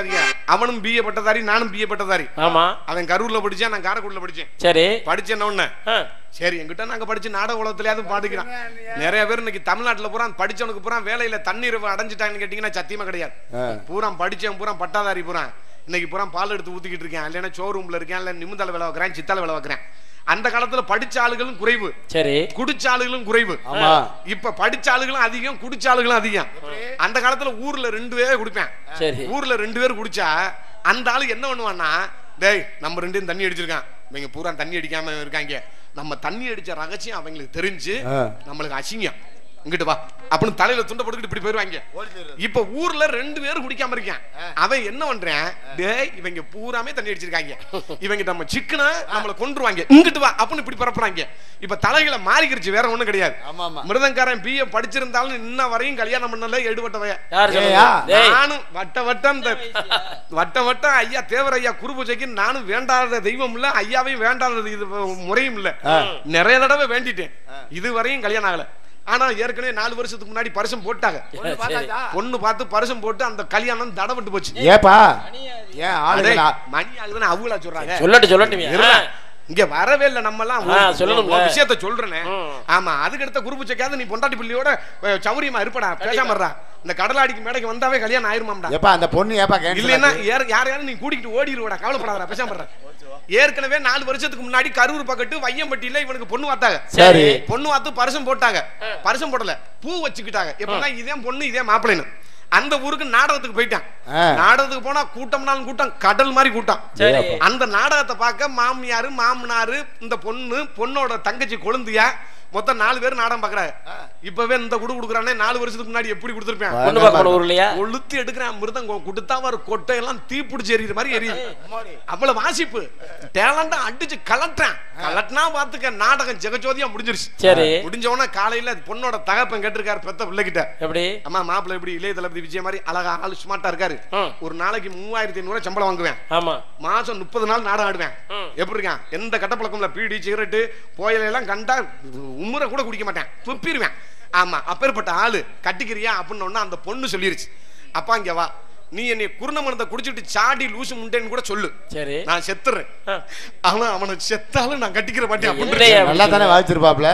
Speaker 1: அவனும் பிஏ பட்டதாரி நானும் பிஏ பட்டதாரி
Speaker 4: ஆமா
Speaker 1: அவன் கரூர்ல படிச்சான் நான் காரைக்குடில படிச்சேன்
Speaker 4: சரி
Speaker 1: படிச்ச என்ன ஒண்ணு
Speaker 4: ஆ,
Speaker 1: சரி எங்கிட்ட நாங்க படிச்சு நாடக உலகத்துலயாவது பாடுக்கிறான் நிறைய பேர் இன்னைக்கு தமிழ்நாட்டுல பூரா படிச்சவனுக்கு பூரா வேலையில தண்ணீர் அடைஞ்சிட்டாங்கன்னு கேட்டீங்கன்னா சத்தியமா கிடையாது
Speaker 3: ஆ.
Speaker 1: பூரா படிச்சவன் பூரா பட்டாதாரி பூரா இன்னைக்கு பூரா பால் எடுத்து ஊத்திக்கிட்டு இருக்கேன் இல்லைன்னா ஷோரூம்ல இருக்கேன் இல்ல நிமிந்தால வேலை வைக்கிறேன் சித்தால வேலை வைக்கிறேன் அந்த காலத்துல படிச்ச ஆளுகளும் குறைவு
Speaker 4: சரி
Speaker 1: குடிச்ச ஆளுகளும் குறைவு
Speaker 3: ஆமா
Speaker 1: இப்ப படிச்ச ஆளுகளும் அதிகம் குடிச்ச ஆளுகளும் அதிகம் அந்த காலத்துல ஊர்ல ரெண்டு பேர் குடிப்பேன்
Speaker 4: சரி
Speaker 1: ஊர்ல ரெண்டு பேர் குடிச்சா அந்த ஆளு என்ன பண்ணுவான்னா டேய் நம்ம ரெண்டு பேரும் தண்ணி அடிச்சிருக்கான் இவங்க பூரா தண்ணி அடிக்காம இருக்காங்க நம்ம தண்ணி அடிச்ச ரகசியம் அவங்களுக்கு தெரிஞ்சு
Speaker 3: ஆ.
Speaker 1: நம்மளுக்கு அசிங்கம் இங்கிட்டு வா அப்படின்னு தலையில துண்டை போட்டுக்கிட்டு இப்படி போயிருவாங்க இப்ப ஊர்ல ரெண்டு பேரும் குடிக்காம இருக்கேன் அவன் என்ன பண்றேன் டேய் இவங்க பூராமே தண்ணி அடிச்சிருக்காங்க இவங்க நம்ம சிக்கன நம்மள கொன்றுவாங்க இங்கிட்டு வா அப்படின்னு இப்படி பரப்புறாங்க இப்ப தலைகளை மாறிக்கிருச்சு வேற ஒண்ணும் கிடையாது
Speaker 3: ஆமா ஆமா
Speaker 1: மிருதங்காரன் பிஏ படிச்சிருந்தாலும் இன்ன வரையும் கல்யாணம் பண்ணல எடுபட்டவைய
Speaker 4: யார்
Speaker 3: ஏய்யா,
Speaker 4: சொல்லுங்க டேய்
Speaker 1: நானும் வட்ட வட்டம் இந்த வட்ட வட்டம் ஐயா தேவர் ஐயா குரு பூஜைக்கு நானும் வேண்டாத தெய்வம் இல்ல ஐயாவையும் வேண்டாத இது முறையும் இல்ல நிறைய தடவை வேண்டிட்டேன் இதுவரையும் கல்யாணம் ஆகல ஆனா ஏற்கனவே நாலு வருஷத்துக்கு முன்னாடி பரிசம் போட்டாங்க
Speaker 4: சரி
Speaker 1: பொண்ணு பார்த்து பரிசம் போட்டு அந்த கல்யாணம் தடப்பட்டு போச்சு
Speaker 3: ஏப்பா ஏன்
Speaker 1: அடே,
Speaker 3: ஆளுங்களா
Speaker 1: மணி ஆகுதுன்னு அவங்களா சொல்றாங்க
Speaker 4: சொல்லட்டும் சொல்லட்டும்
Speaker 1: இருடா. இங்க வரவே இல்ல நம்ம எல்லாம்
Speaker 4: ஆ, சொல்லணும்ல.
Speaker 1: விஷயத்த சொல்றேனே
Speaker 4: ம்.
Speaker 1: ஆமா அதுக்கு அடுத்த குருப்பு சக்காத நீ பொண்டாட்டி பிள்ளையோட அஹ், சௌரியமா இருப்படா பேசாம இருடா. இந்த கடலாடிக்கு மேடைக்கு வந்தாவே கல்யாணம் ஆயிருமாம்டா
Speaker 3: ஏப்பா அந்த பொண்ணு ஏப்பா கேன்சல்
Speaker 1: இல்லைன்னா யார் யாரையாவது நீ கூட்டிக்கிட்டு ஓடிடுவடா கவலைப்படாதடா பேசாம இருடா. ஏற்கனவே நாலு வருஷத்துக்கு முன்னாடி கரூர் பக்கத்து வையம்பட்டியில இவனுக்கு பொண்ணு பார்த்தாங்க
Speaker 3: சரி
Speaker 1: பொண்ணு பார்த்து பரிசம் போட்டாங்க பரிசம் போடல பூ வச்சுக்கிட்டாங்க எப்படின்னா இதே பொண்ணு இதே மாப்பிள்ளைன்னு அந்த ஊருக்கு நாடகத்துக்கு போயிட்டான்
Speaker 3: ஆ.
Speaker 1: நாடகத்துக்கு போனா கூட்டம்னாலும் கூட்டம் கடல் மாதிரி கூட்டம்
Speaker 4: சரி
Speaker 1: அந்த நாடகத்தை பார்க்க மாமியாரு மாமனாரு இந்த பொண்ணு பொண்ணோட தங்கச்சி கொழுந்தியா மொத்தம் நாலு பேர் நாடகம் பாக்குறாங்க இப்பவே இந்த குடு குடுக்குறானே நாலு வருஷத்துக்கு முன்னாடி எப்படி கொடுத்துருப்பேன்
Speaker 4: பொண்ணு பார்க்க போன ஊர் இல்லையா
Speaker 1: கொளுத்தி எடுக்கிறான் மிருதங்கம் கொடுத்தா வர கொட்டை எல்லாம் தீ பிடிச்சி எரியுற மாதிரி எரியுது அவ்வளவு வாசிப்பு டேலண்டா அடிச்சு கலட்டுறேன் கலட்டினா பாத்துக்க நாடகம் ஜெகஜோதியா முடிஞ்சிருச்சு
Speaker 4: சரி
Speaker 1: முடிஞ்ச உடனே காலையில பொண்ணோட தகப்பன் கேட்டிருக்காரு பெத்த பிள்ளைகிட்ட
Speaker 4: எப்படி
Speaker 1: அம்மா மாப்பிள்ளை எப்படி இளைய தளபதி விஜய் மாதிரி அழகா ஆளு ஸ்மார்ட்டா இருக்காரு
Speaker 4: ம்.
Speaker 1: ஒரு நாளைக்கு மூவாயிரத்தி ஐநூறு சம்பளம் வாங்குவேன்
Speaker 4: ஆமா
Speaker 1: மாசம் முப்பது நாள் நாடகம் ஆடுவேன்
Speaker 4: ம்.
Speaker 1: எப்படி இருக்கான் எந்த கட்ட பழக்கம்ல பீடி சிகரெட்டு புயல எல்லாம் கண்டா உம்முறை கூட குடிக்க மாட்டேன் துப்பிடுவேன் ஆமா அப்பேற்பட்ட ஆளு கட்டிக்கிறியா அப்படின்னு ஒண்ணு அந்த பொண்ணு சொல்லிருச்சு அப்பா இங்க வா நீ என்னை குருண மருந்தை குடிச்சிட்டு சாடி லூசு முண்டேன்னு கூட சொல்லு
Speaker 4: சரி
Speaker 1: நான் செத்துறேன்
Speaker 4: ஆ.
Speaker 1: ஆனா அவனை செத்தாலும் நான் கட்டிக்கிற மாட்டேன் அப்படின்னு
Speaker 4: என்னையா
Speaker 3: நல்லா தானே வாழ்த்திருப்பாப்ல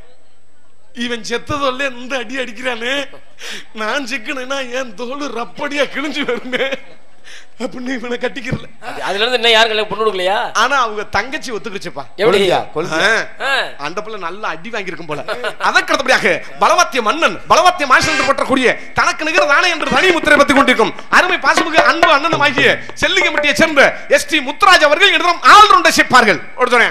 Speaker 1: இவன் செத்ததொல்ல இந்த அடி அடிக்கிறானே நான் சிக்கணும்னா என் தோல் ரப்படியா கிழிஞ்சு வருமே அப்படின்னு இவனை கட்டிக்கிறல
Speaker 4: அது- அதுல இருந்து இன்னும் யாரும் கல்யாணம் பொண்ணு கொடுக்கலையா
Speaker 1: ஆனா அவங்க தங்கச்சி ஒத்துக்கிச்சுப்பா
Speaker 4: எப்படி
Speaker 3: கொழுந்தியா கொழுந்தியா
Speaker 1: ஆ.
Speaker 4: ஆ,
Speaker 1: அந்த பிள்ளை நல்லா அடி வாங்கியிருக்கும் போல அதற்கடுத்தபடியாக பலவாத்திய மன்னன் பலவாத்திய மாசன் என்று போற்றக்கூடிய தனக்கு நிகர் தானே என்று தனி முத்திரை பத்தி கொண்டிருக்கும் அருமை பாசமிகு அன்பு அண்ணனும் ஆகிய செல்லிங்கம்பட்டியை சேர்ந்த எஸ் டி முத்துராஜ் அவர்கள் என்னிடம் ஆல்ரவுண்டை சேர்ப்பார்கள் ஒரு சொன்னேன்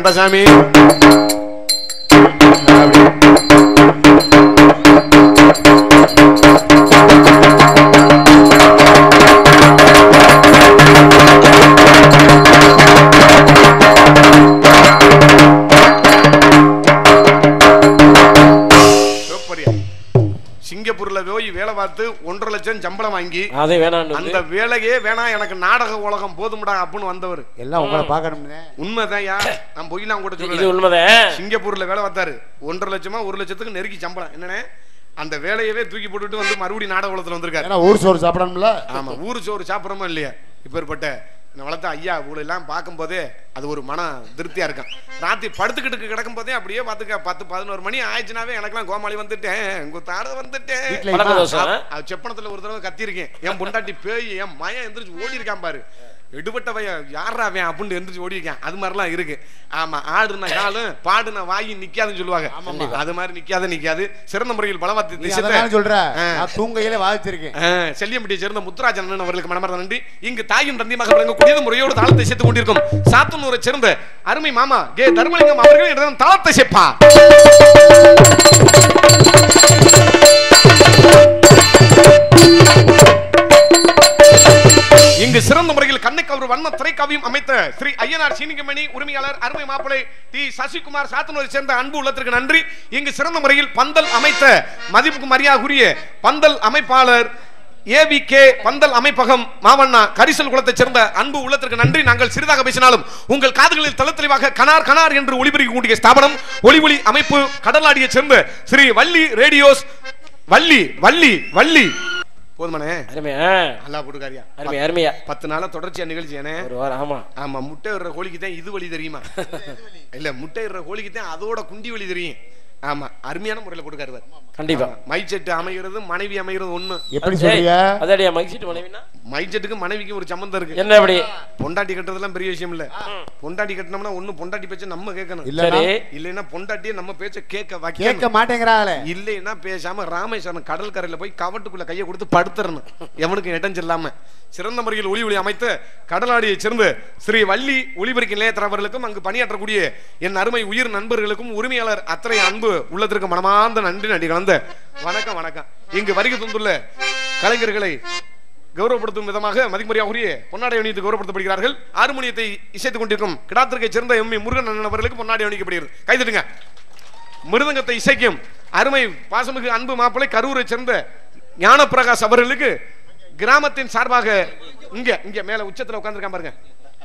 Speaker 1: கந்தசாமி சிவப்பரியா. சிங்கப்பூர்ல போய் வேலை பார்த்து ஒன்றரை லட்சம் சம்பளம் வாங்கி
Speaker 4: அதே வேணான்னு
Speaker 1: அந்த வேலையே வேணாம் எனக்கு நாடக உலகம் போதும்டா அப்படின்னு வந்தவர்
Speaker 3: எல்லாம் உங்களை பார்க்கணும்னே
Speaker 1: உண்மைதான்யா நான் பொய்லாம் கூட
Speaker 4: இது
Speaker 1: சொல்லல
Speaker 4: உண்மைதான்
Speaker 1: சிங்கப்பூர்ல வேலை பார்த்தாரு ஒன்றரை லட்சமா ஒரு லட்சத்துக்கு நெருக்கி சம்பளம் என்னண்ணே அந்த வேலையவே தூக்கி போட்டுட்டு வந்து மறுபடியும் நாடக உலகத்துல வந்திருக்காரு
Speaker 3: ஏன்னா ஊர் சோறு சாப்பிடணும்ல
Speaker 1: ஆமா ஊரு சோறு சாப்பிட்றோமா இல்லையா இப்பேற்பட்ட இந்த வளர்த்த ஐயா எல்லாம் பார்க்கும்போதே அது ஒரு மன திருப்தியா இருக்கும் ராத்திரி படுத்துக்கிட்டு கிடக்கும் போதே அப்படியே பார்த்துக்க பத்து பதினோரு மணி ஆயிடுச்சுனாவே எனக்கெல்லாம் கோமாளி வந்துட்டேன் குத்தாட வந்துட்டேன்
Speaker 3: வீட்டுல
Speaker 4: பழக்க
Speaker 3: இம்மா,
Speaker 4: தோசை
Speaker 1: அது செப்பனத்துல ஒரு தடவை கத்திருக்கேன் என் பொண்டாட்டி பேய் என் மயன் எந்திரிச்சு ஓடி இருக்கான் பாரு எடுபட்ட பையன் யாரா அவன் அப்படின்னு எந்திரிச்சு ஓடி இருக்கான் அது மாதிரிலாம் இருக்கு ஆமா ஆடுன காலும் பாடுன வாயும் நிக்காதுன்னு சொல்லுவாங்க அது மாதிரி நிக்காத நிக்காது சிறந்த முறையில் பலவாத்தி
Speaker 3: நீ
Speaker 1: திசத்தை
Speaker 3: அதனால சொல்ற
Speaker 1: ஆ.
Speaker 3: நான் தூங்கையில வாதிச்சிருக்கேன்
Speaker 1: செல்லியம்பட்டியை சேர்ந்த முத்துராஜன் அண்ணன் அவர்களுக்கு மனமார்ந்த நன்றி இங்கு தாயும் தந்தியமாக விளங்கக்கூடியது முறையோடு தாளத்தை சேர்த்துக் கொண்டிருக்கும் சாத்தனூரை சேர்ந்த அருமை மாமா கே தர்மலிங்கம் அவர்கள் என்னிடம் தாளத்தை சேர்ப்பா இங்கு சிறந்த முறையில் கண்ணுக்கு அவர் வண்ண திரைக்காவியம் அமைத்த ஸ்ரீ ஐயனார் சீனிகமணி உரிமையாளர் அருமை மாப்பிளை டி சசிகுமார் சாத்தனூரை சேர்ந்த அன்பு உள்ளத்திற்கு நன்றி இங்கு சிறந்த முறையில் பந்தல் அமைத்த மதிப்புக்கு மரியாதைக்குரிய பந்தல் அமைப்பாளர் ஏவி கே பந்தல் அமைப்பகம் மாவண்ணா கரிசல் குலத்தைச் சேர்ந்த அன்பு உள்ளத்திற்கு நன்றி நாங்கள் சிறிதாக பேசினாலும் உங்கள் காதுகளில் தள தெளிவாக கனார் கனார் என்று ஒளிபரப்பி கூடிய ஸ்தாபனம் ஒளி ஒளி அமைப்பு கடலாடியைச் சேர்ந்த ஸ்ரீ வள்ளி ரேடியோஸ் வள்ளி வள்ளி வள்ளி போதுமானே
Speaker 4: அருமையா
Speaker 1: நல்லா போட்டுக்காரியா
Speaker 4: அருமை அருமையா
Speaker 1: பத்து நாளா தொடர்ச்சியா நிகழ்ச்சி ஏனே
Speaker 4: ஒரு வாரம் ஆமா
Speaker 1: ஆமா முட்டை இடுற கோழிக்கு தான் இது வழி தெரியுமா இல்ல முட்டை இடுற கோழிக்கு தான் அதோட குண்டி வழி தெரியும் ஆமா அருமையான முறையில போட்டுக்காருவார்
Speaker 4: கண்டிப்பா
Speaker 1: மைச்செட்டு அமைகிறது மனைவி அமைகிறது ஒண்ணு
Speaker 3: எப்படி சொல்றியா
Speaker 4: அதாடியா மகிழ்ச்சிட்டு மனைவினா
Speaker 1: மைச்செட்டுக்கு மனைவிக்கு ஒரு சம்பந்தம் இருக்கு
Speaker 4: என்ன அப்படி
Speaker 1: பொண்டாட்டி கட்டுறதெல்லாம் பெரிய விஷயம் இல்ல பொண்டாட்டி கட்டினோம்னா ஒண்ணு பொண்டாட்டி பேச்ச நம்ம கேட்கணும்
Speaker 3: இல்லன்னா
Speaker 4: சரி
Speaker 1: இல்லைன்னா பொண்டாட்டியே நம்ம பேச்ச கேட்க
Speaker 3: கேட்க
Speaker 1: வைக்கணும்
Speaker 3: மாட்டேங்கிறாங்களே
Speaker 1: இல்லைன்னா பேசாம ராமேஸ்வரம் கடல் கரையில போய் கவட்டுக்குள்ள கையை கொடுத்து படுத்துறணும் எவனுக்கும் இடம் செல்லாம சிறந்த முறையில் ஒளி ஒளி அமைத்து கடலாடியை சேர்ந்து ஸ்ரீ வள்ளி ஒளிபெருக்கி நிலையத்தர் அவர்களுக்கும் அங்கு பணியாற்றக்கூடிய என் அருமை உயிர் நண்பர்களுக்கும் உரிமையாளர் அத்தனை அன்பு உள்ளத்திற்கு மனமார்ந்த நன்றி நன்றி கலந்த வணக்கம் வணக்கம் இங்கு வருகை தந்துள்ள கலைஞர்களை கௌரவப்படுத்தும் விதமாக மதிப்புரியாகுரிய பொன்னாடை அணியத்து கௌரவப்படுத்தப்படுகிறார்கள் ஆறுமணியத்தை இசைத்துக் கொண்டிருக்கும் கிடாத்திற்கை சேர்ந்த எம் முருகன் அண்ணன் அவர்களுக்கு பொன்னாடை அணிக்கப்படுகிறது கைதட்டுங்க மிருதங்கத்தை இசைக்கும் அருமை பாசமிகு அன்பு மாப்பிளை கரூரை சேர்ந்த ஞானப்பிரகாஷ் அவர்களுக்கு கிராமத்தின் சார்பாக இங்க இங்க மேல உச்சத்துல உட்கார்ந்திருக்கான் பாருங்க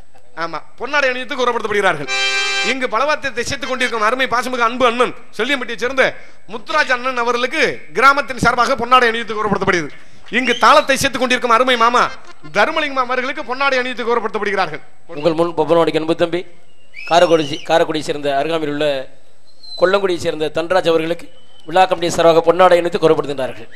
Speaker 1: ஆமா பொன்னாடை அணியத்து கௌரவப்படுத்தப்படுகிறார்கள் இங்கு பலவாத்தியத்தை இசைத்துக் கொண்டிருக்கும் அருமை பாசமிகு அன்பு அண்ணன் செல்லியம்பட்டியை சேர்ந்த முத்துராஜ் அண்ணன் அவர்களுக்கு கிராமத்தின் சார்பாக பொன்னாடை அணியத்து கௌரவப்படுத்தப்படுகிறது இங்கு தாளத்தை சேர்த்துக் கொண்டிருக்கும் அருமை மாமா தர்மலிங்கம் அவர்களுக்கு பொன்னாடை அணியத்து கௌரவப்படுத்தப்படுகிறார்கள்
Speaker 4: உங்கள் முன் பொப்பனோடி அன்பு தம்பி காரக்குடி காரக்குடியை சேர்ந்த அருகாமையில் உள்ள கொல்லங்குடியை சேர்ந்த தன்ராஜ் அவர்களுக்கு விழா கமிட்டி சார்பாக பொன்னாடை இணைத்து கூறப்படுகின்றார்கள்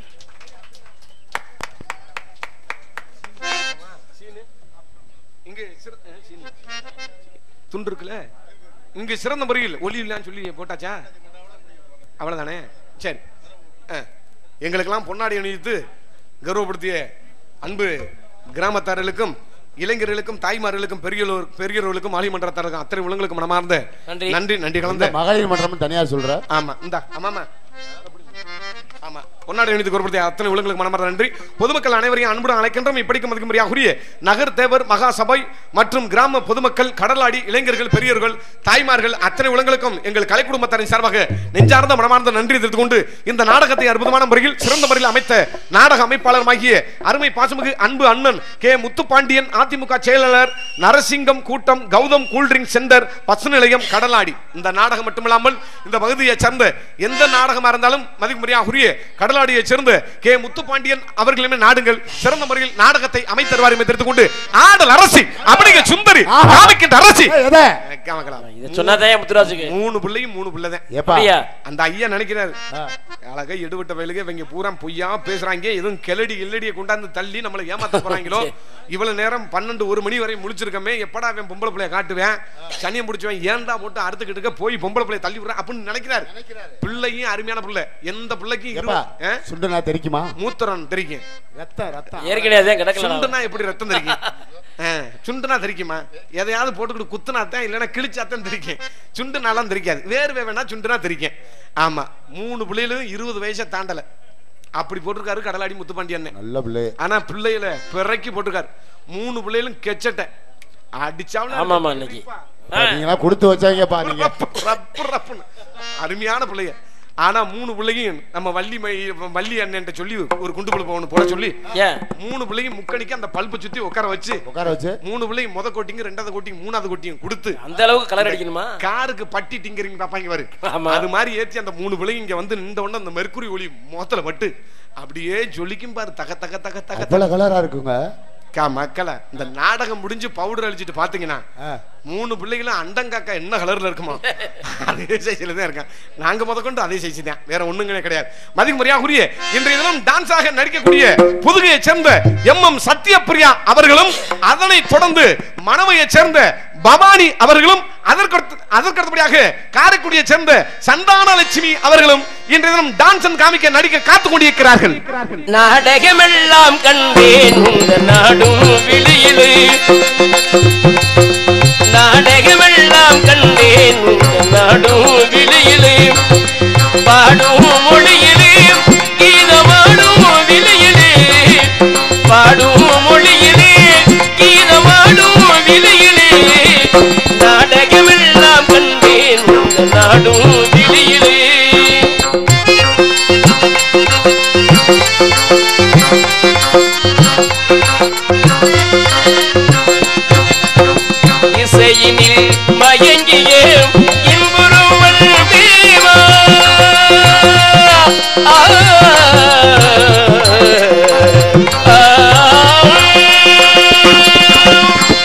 Speaker 1: இங்க சிற- அஹ், சீனி. துண்டு இருக்குல்ல இங்க சிறந்த முறையில் ஒலி இல்லைன்னு சொல்லி போட்டாச்சா அவ்வளவுதானே சரி அஹ். எங்களுக்கெல்லாம் பொன்னாடி அணிவித்து கௌரவப்படுத்திய அன்பு கிராமத்தார்களுக்கும் இளைஞர்களுக்கும் தாய்மார்களுக்கும் பெரியோர் பெரியவர்களுக்கும் ஆலிமன்றத்தாருக்கும் அத்தனை உலகளுக்கும் மனமார்ந்த
Speaker 4: நன்றி.
Speaker 1: நன்றி நன்றி
Speaker 3: இந்த
Speaker 1: கலந்த
Speaker 3: மகளிர் மன்றம் தனியா சொல்ற
Speaker 1: ஆமா இந்தா ஆமாமா ஆமா பொன்னாடி அணிந்து குறிப்பிட்ட அத்தனை உலகளுக்கு மனமார்ந்த நன்றி பொதுமக்கள் அனைவரையும் அன்புடன் அழைக்கின்றோம் இப்படிக்கும் மதிக்கும்படியாகுரிய நகர் தேவர் மகா சபை மற்றும் கிராம பொதுமக்கள் கடலாடி இளைஞர்கள் பெரியவர்கள் தாய்மார்கள் அத்தனை உலகளுக்கும் எங்கள் கலை குடும்பத்தாரின் சார்பாக நெஞ்சார்ந்த மனமார்ந்த நன்றி தெரிவித்துக் கொண்டு இந்த நாடகத்தை அற்புதமான முறையில் சிறந்த முறையில் அமைத்த நாடக அமைப்பாளருமாகிய அருமை பாசமிகு அன்பு அண்ணன் கே முத்துப்பாண்டியன் அதிமுக செயலாளர் நரசிங்கம் கூட்டம் கௌதம் கூல்ட்ரிங்க் சென்டர் பசு நிலையம் கடலாடி இந்த நாடகம் மட்டுமில்லாமல் இந்த பகுதியை சேர்ந்த எந்த நாடகமா இருந்தாலும் மதிப்புரியாகுரிய கடலாடியை சேர்ந்த கே முத்துப்பாண்டியன் அவர்களுமே நாடுங்கள் சிறந்த முறையில் நாடகத்தை அமைத்தருவார் என்று தெரிந்து கொண்டு ஆடல் அரசி அப்படிங்க சுந்தரி
Speaker 3: ஆஹா.
Speaker 1: காமிக்கின்ற அரசி
Speaker 3: ஏய், எதை?
Speaker 1: காமக்கலாம்.
Speaker 4: இதை சொன்னாதான் முத்துராஜுக்கு
Speaker 1: மூணு பிள்ளையும் மூணு பிள்ளைதான்
Speaker 3: ஏப்பா
Speaker 4: அப்படியா
Speaker 1: அந்த ஐயா நினைக்கிறாரு
Speaker 3: ஆ.
Speaker 1: அழகா எடுபட்ட வயலுக்கு இவங்க பூரா பொய்யா பேசுறாங்க எதுவும் கிளடி கில்லடியை கொண்டாந்து தள்ளி நம்மளை ஏமாத்த போறாங்களோ இவ்வளவு நேரம் பன்னெண்டு ஒரு மணி வரை முழிச்சிருக்கமே எப்படா அவன் பொம்பளை பிள்ளைய காட்டுவேன் சனியம் பிடிச்சவன் ஏன்டா போட்டு அறுத்துக்கிட்டு இருக்க போய் பொம்பளை பிள்ளைய தள்ளி விடுறேன் அப்படின்னு நினைக்கிறாரு பிள்ளையும் அருமையான பிள்ளை எந்த பிள்ளைக்கும்
Speaker 3: ஏப்பா
Speaker 1: இருவ- ஆ?
Speaker 3: சுண்டனா தெரிக்குமா
Speaker 1: மூத்திரம் தெரிக்கும்
Speaker 3: ரத்தம் ரத்தம்
Speaker 4: ஏற்கனவே அதான் கிடக்கல
Speaker 1: சுண்டுனா எப்படி ரத்தம் தெரிக்கும் ஆ, சுண்டுனா தெரிக்குமா எதையாவது போட்டுக்கிட்டு குத்துனாத்தான் இல்லைன்னா கிழிச்சாத்தான் தெரிக்கும் சுண்டுனாலாம் தெரிக்காது வேர்வை வேணா சுண்டுனா தெரிக்கும் ஆமா மூணு பிள்ளைகளும் இருபது வயசை தாண்டல அப்படி போட்டிருக்காரு கடலாடி முத்துப்பாண்டி அண்ணன்
Speaker 3: நல்ல பிள்ளை
Speaker 1: ஆனா பிள்ளைகளை பிறக்கி போட்டிருக்காரு மூணு பிள்ளைகளும் கெச்சட்ட அடிச்சாலும்
Speaker 4: ஆமா ஆமா இன்னைக்கு ஆ,
Speaker 3: நீங்களா கொடுத்து வச்சாங்கப்பா நீங்க
Speaker 1: ரப்பு, ரப்பு, ரப்புன்னு. அருமையான பிள்ளைங்க ஆனா மூணு பிள்ளையும் நம்ம வள்ளி மை வள்ளி அண்ணன் சொல்லி ஒரு குண்டு பல்பு ஒண்ணு போட சொல்லி
Speaker 4: ஏன்
Speaker 1: மூணு பிள்ளையும் முக்கணிக்கு அந்த பல்பு சுத்தி உட்கார வச்சு
Speaker 3: உட்கார வச்சு
Speaker 1: மூணு பிள்ளையும் முத கோட்டிங்க ரெண்டாவது கோட்டிங் மூணாவது கோட்டிங் கொடுத்து
Speaker 4: அந்த அளவுக்கு கலர் அடிக்கணுமா
Speaker 1: காருக்கு பட்டி டிங்கரிங் பாப்பாங்க பாரு
Speaker 4: ஆமா.
Speaker 1: அது மாதிரி ஏத்தி அந்த மூணு பிள்ளைங்க இங்க வந்து நின்ற உடனே அந்த மெர்க்குரி ஒளி முகத்துல பட்டு அப்படியே ஜொலிக்கும் பாரு தக தக தக தக தக.
Speaker 3: அவ்வளவு கலரா இருக்குங்க
Speaker 1: அக்கா மக்களை இந்த நாடகம் முடிஞ்சு பவுடர் அழிச்சிட்டு பாத்தீங்கன்னா
Speaker 3: ஆ.
Speaker 1: மூணு பிள்ளைகளும் அண்டங்காக்கா என்ன கலர்ல இருக்குமா அதே சைஸ்ல தான் இருக்கான் நாங்க முத கொண்டு அதே சைஸ் தான் வேற ஒண்ணுங்களே கிடையாது மதிக்கு முறையா குறிய இன்றைய தினம் டான்ஸாக நடிக்கக்கூடிய புதுகையை சேர்ந்த எம் எம் சத்யபிரியா அவர்களும் அதனை தொடர்ந்து மணவையை சேர்ந்த பவானி அவர்களும் அதற்கடுத்து அதற்கடுத்தபடியாக காரைக்குடியை சேர்ந்த சந்தானலட்சுமி அவர்களும் இன்றைய தினம் டான்ஸ் காமிக்க நடிக்க காத்துக் கொண்டிருக்கிறார்கள்
Speaker 4: நாடகமெல்லாம் கண்டேன் உங்க நாடும் விழியிலே நாடகமெல்லாம் கண்டேன் உங்க நாடும் விழியிலே பாடும் மொழியிலே கீதமாடும் விழியிலே பாடும் மொழியிலே கீதமாடும் விழியிலே நாடகமெல்லாம் கண்டேன் உங்க நாடும் விழியிலே இசையினில் மயங்கிய இன்புருவன் தேவா ஆ, ஆ.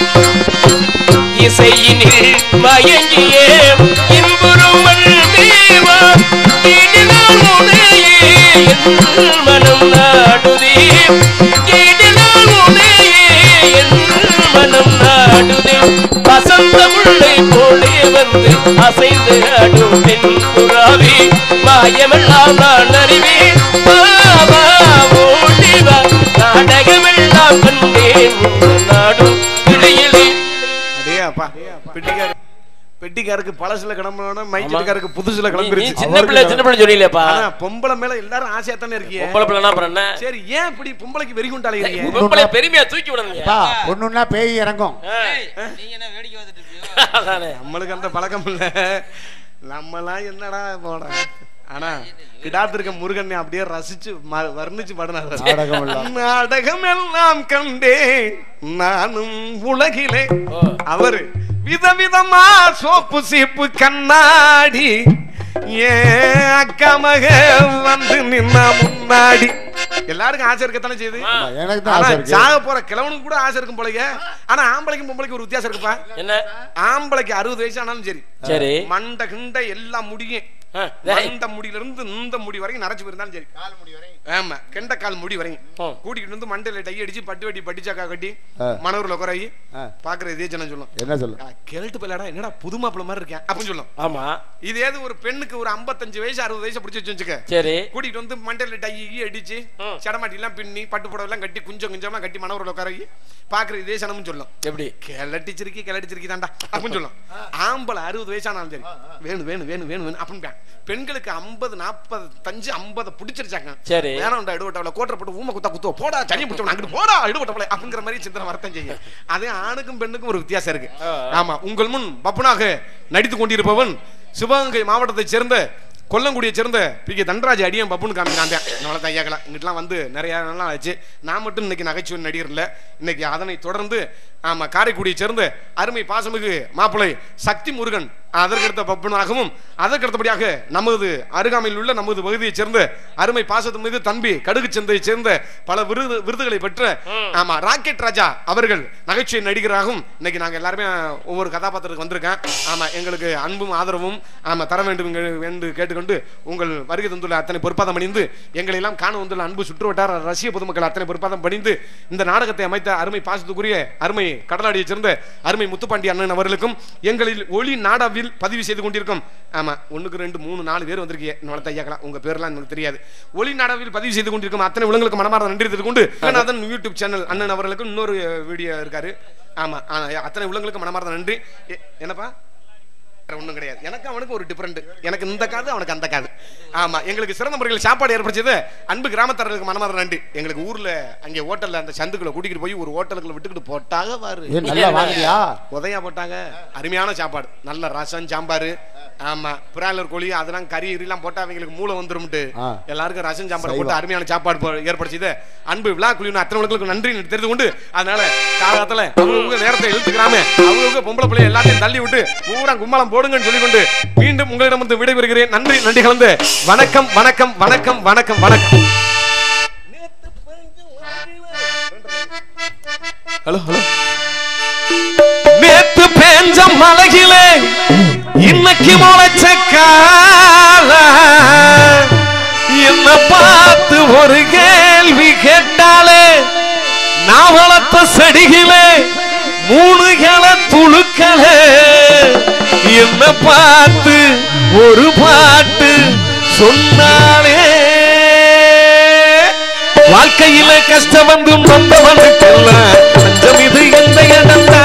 Speaker 4: இசையினில் மயங்கிய இன்புருவன் தேவா கேடினால் உனையே என் மனம் நாடுதே கேடினால் உனையே என் மனம் நாடுதே வசந்த முல்லை போலே வந்து அசைந்து ஆடும் பெண் புறாவே மாயமெல்லாம் நான் அறிவேன் பாவா ஓடிவா நாடகமெல்லாம் கண்டேன் உங்கள் நாடும் கிளியிலே
Speaker 1: அடே அப்பா பெட்டிக்காரு பெட்டிக்காருக்கு பழசுல கிளம்பணும்
Speaker 4: ஆமா.
Speaker 1: மைக்கெட்டுக்காருக்கு புதுசுல
Speaker 4: நீ- நீ
Speaker 1: கிளம்பிருச்சு
Speaker 4: சின்ன பிள்ளை சின்ன பிள்ளை சொல்லியிலப்பா
Speaker 1: ஆனா பொம்பளை மேல எல்லாரும் ஆசையா தானே இருக்கீங்க
Speaker 4: பொம்பளை பிள்ளைனா அப்புறம் என்ன
Speaker 1: சரி ஏன் இப்படி பொம்பளைக்கு வெறி கொண்டாடுறீங்க
Speaker 4: பொம்பளை பெருமையா தூக்கி விடணுங்க
Speaker 3: பா பொண்ணுன்னா பேய் இறங்கும்
Speaker 4: அதானே
Speaker 1: நம்மளுக்கு அந்த பழக்கம் இல்ல நம்மலாம் என்னடா போட ஆனா கிடாத்திருக்க முருகனை அப்படியே ரசிச்சு ம- வர்ணிச்சு பாடினாரு
Speaker 3: நாடகம் எல்லாம்.
Speaker 1: நாடகம் எல்லாம் கண்டேன் நானும் உலகிலே
Speaker 4: ஓ.
Speaker 1: அவரு விதவிதமா சோப்பு சீப்பு கண்ணாடி ஏன் அக்கா மக வந்து நின்னா முன்னாடி எல்லாருக்கும் ஆசை இருக்கத்தானே செய்யுது
Speaker 4: ஆ.
Speaker 3: எனக்கு தான்
Speaker 1: ஆனா
Speaker 3: ஆசை இருக்கு
Speaker 1: சாக போற கிழவனுக்கு கூட ஆசை இருக்கும் போலங்க ஆனா ஆம்பளைக்கும் பொம்பளைக்கும் ஒரு வித்தியாசம் இருக்குப்பா
Speaker 4: என்ன
Speaker 1: ஆம்பளைக்கு அறுபது வயசு ஆனாலும் சரி
Speaker 4: சரி
Speaker 1: மண்டை கிண்டை எல்லாம் முடியும்
Speaker 4: ஆ, டேய்.
Speaker 1: மண்ட முடியில இருந்து இந்த முடி வரைக்கும் நரைச்சு போயிருந்தாலும் சரி ஆமா கெண்ட கால் முடி வரைக்கும்
Speaker 4: ம்.
Speaker 1: கூட்டிக்கிட்டு வந்து மண்டையில டை அடிச்சு பட்டு வெட்டி பட்டிச்சாக்கா கட்டி
Speaker 3: ஆ.
Speaker 1: மனூர்ல குறையி
Speaker 3: ஆ.
Speaker 1: பாக்குற இதே ஜனம் சொல்லும்
Speaker 3: என்ன சொல்லு
Speaker 1: ஆ, கேள்ட்டு பிள்ளைடா என்னடா புது மாப்பிள்ள மாதிரி இருக்கேன் அப்படின்னு சொல்லும்
Speaker 4: ஆமா
Speaker 1: இது ஏது ஒரு பெண்ணுக்கு ஒரு 55 வயசு அறுபது வயசு பிடிச்சி வச்சு வச்சுக்க
Speaker 4: சரி
Speaker 1: கூட்டிட்டு வந்து மண்டையில டை அடிச்சு
Speaker 4: ம்.
Speaker 1: சடமாட்டி எல்லாம் பின்னி பட்டு புடவை எல்லாம் கட்டி குஞ்சம் குஞ்சமா கட்டி மனவரில் உட்கார பாக்குற இதே சனமும் சொல்லும்
Speaker 4: எப்படி
Speaker 1: கிளட்டிச்சிருக்கி கிளட்டிச்சிருக்கி தாண்டா அப்படின்னு சொல்லும் ஆம்பளை அறுபது வயசானாலும் சரி வேணும் வேணும் வேணும் வேணும் வேணும் அப்படின்னு பெண்களுக்கு ஐம்பது நாற்பது தஞ்சு ஐம்பது பிடிச்சிருச்சாங்க
Speaker 4: சரி.
Speaker 1: வேணாம்டா இடுவட்டவளை கோட்டரை போட்டு ஊமை குத்தா குத்துவ போடா சனி பிடிச்சவன அங்கிட்டு போடா இடுவட்டவளை அப்படிங்கிற மாதிரி சிந்தனை வரத்தான் செய்யும் அதே ஆணுக்கும் பெண்ணுக்கும் ஒரு வித்தியாசம் இருக்கு ஆமா உங்கள் முன் பப்புனாக நடித்துக் கொண்டிருப்பவன் சிவகங்கை மாவட்டத்தைச் சேர்ந்த கொல்லங்குடியை சேர்ந்த பி கே தண்டராஜ் அடியன் பப்புன்னு காமிக்காங்க நம்மள ஐயாக்கலாம் இங்கிட்டலாம் வந்து நிறைய நாள் ஆச்சு நான் மட்டும் இன்னைக்கு நகைச்சுவை நடிகர் இல்ல இன்னைக்கு அதனை தொடர்ந்து ஆமா காரைக்குடியை சேர்ந்த அருமை பாசமிகு மாப்பிளை சக்தி முருகன் அதற்கடுத்த பப்புனாகவும் அதற்கடுத்தபடியாக நமது அருகாமையில் உள்ள நமது பகுதியைச் சேர்ந்த அருமை பாசத்து மிகு தம்பி கடுகு சந்தையைச் சேர்ந்த பல விருது விருதுகளை பெற்ற ஆமா ராக்கெட் ராஜா அவர்கள் நகைச்சுவை நடிகராகவும் இன்னைக்கு நாங்க எல்லாருமே ஒவ்வொரு கதாபாத்திரத்துக்கு வந்திருக்கேன் ஆமா எங்களுக்கு அன்பும் ஆதரவும் ஆமா தர வேண்டும் எங்க- என்று கேட்டுக்கொண்டு உங்கள் வருகை தந்துள்ள அத்தனை பொறுப்பாதம் அணிந்து எங்களை எல்லாம் காண வந்துள்ள அன்பு சுற்று வட்டார ரசிக பொதுமக்கள் அத்தனை பொறுப்பாதம் பணிந்து இந்த நாடகத்தை அமைத்த அருமை பாசத்துக்குரிய அருமை கடலாடியைச் சேர்ந்த அருமை முத்துப்பாண்டி அண்ணன் அவர்களுக்கும் எங்களில் ஒளி நாடாவில் பதிவு செய்து கொண்டிருக்கும் ஆமா ஒண்ணுக்கு ரெண்டு மூணு நாலு பேர் வந்திருக்கீங்க என்னோட ஐயாக்கலாம் உங்க பேர்லாம் எனக்கு தெரியாது ஒளி நாடாவில் பதிவு செய்து கொண்டிருக்கும் அத்தனை உலங்களுக்கு மனமார்ந்த நன்றி தெரிவித்துக் கொண்டு அதன் யூடியூப் சேனல் அண்ணன் அவர்களுக்கும் இன்னொரு வீடியோ இருக்காரு ஆமா ஆ, அத்தனை உள்ளங்களுக்கு மனமார்ந்த நன்றி எ- என்னப்பா வேற ஒண்ணும் கிடையாது எனக்கு அவனுக்கு ஒரு டிஃபரெண்ட் எனக்கு இந்த காது அவனுக்கு அந்த காது ஆமா எங்களுக்கு சிறந்த முறையில் சாப்பாடு ஏற்படுத்தியது அன்பு கிராமத்தாரர்களுக்கு மனமார்ந்த நன்றி எங்களுக்கு ஊர்ல அங்கே ஹோட்டல்ல அந்த சந்துக்குள்ள கூட்டிகிட்டு போய் ஒரு ஹோட்டலுக்குள்ள விட்டுக்கிட்டு போட்டாக பாரு
Speaker 3: ஏன் நல்லா வாங்குறியா
Speaker 1: உதயா போட்டாங்க அருமையான சாப்பாடு நல்ல ரசம் சாம்பார் ஆமா பிராய்லர் கோழி அதெல்லாம் கறி எல்லாம் போட்டா அவங்களுக்கு மூளை வந்துரும்ட்டு
Speaker 3: ஆ.
Speaker 1: எல்லாருக்கும் ரசம் சாம்பார்
Speaker 3: சைவம்.
Speaker 1: போட்டு அருமையான சாப்பாடு போ- ஏற்படுத்தியது அன்பு விழா குழுவின் அத்தனை உலகளுக்கு நன்றி தெரிந்து கொண்டு அதனால காலத்துல அவங்க நேரத்தை இழுத்துக்கிறாம அவங்க பொம்பளை பிள்ளை எல்லாத்தையும் தள்ளி விட்டு பூரா கும்மலம் போடுங்கன்னு சொல்லிக்கொண்டு மீண்டும் உங்களிடம் வந்து விடைபெறுகிறேன் நன்றி நன்றி கலந்து வணக்கம் வணக்கம் வணக்கம் வணக்கம் வணக்கம் ஹலோ ஹலோ நேத்து பேஞ்ச மலையிலே இன்னைக்கு முளைச்ச கால என்ன பார்த்து ஒரு கேள்வி கேட்டாலே நான் வளர்த்த செடிகளே மூணு கிள துளுக்களே என்ன பார்த்து ஒரு பாட்டு சொன்னாலே வாழ்க்கையில கஷ்டம் வந்து வந்தவனுக்கெல்லாம் பஞ்சம் இது எந்த இடம்தான்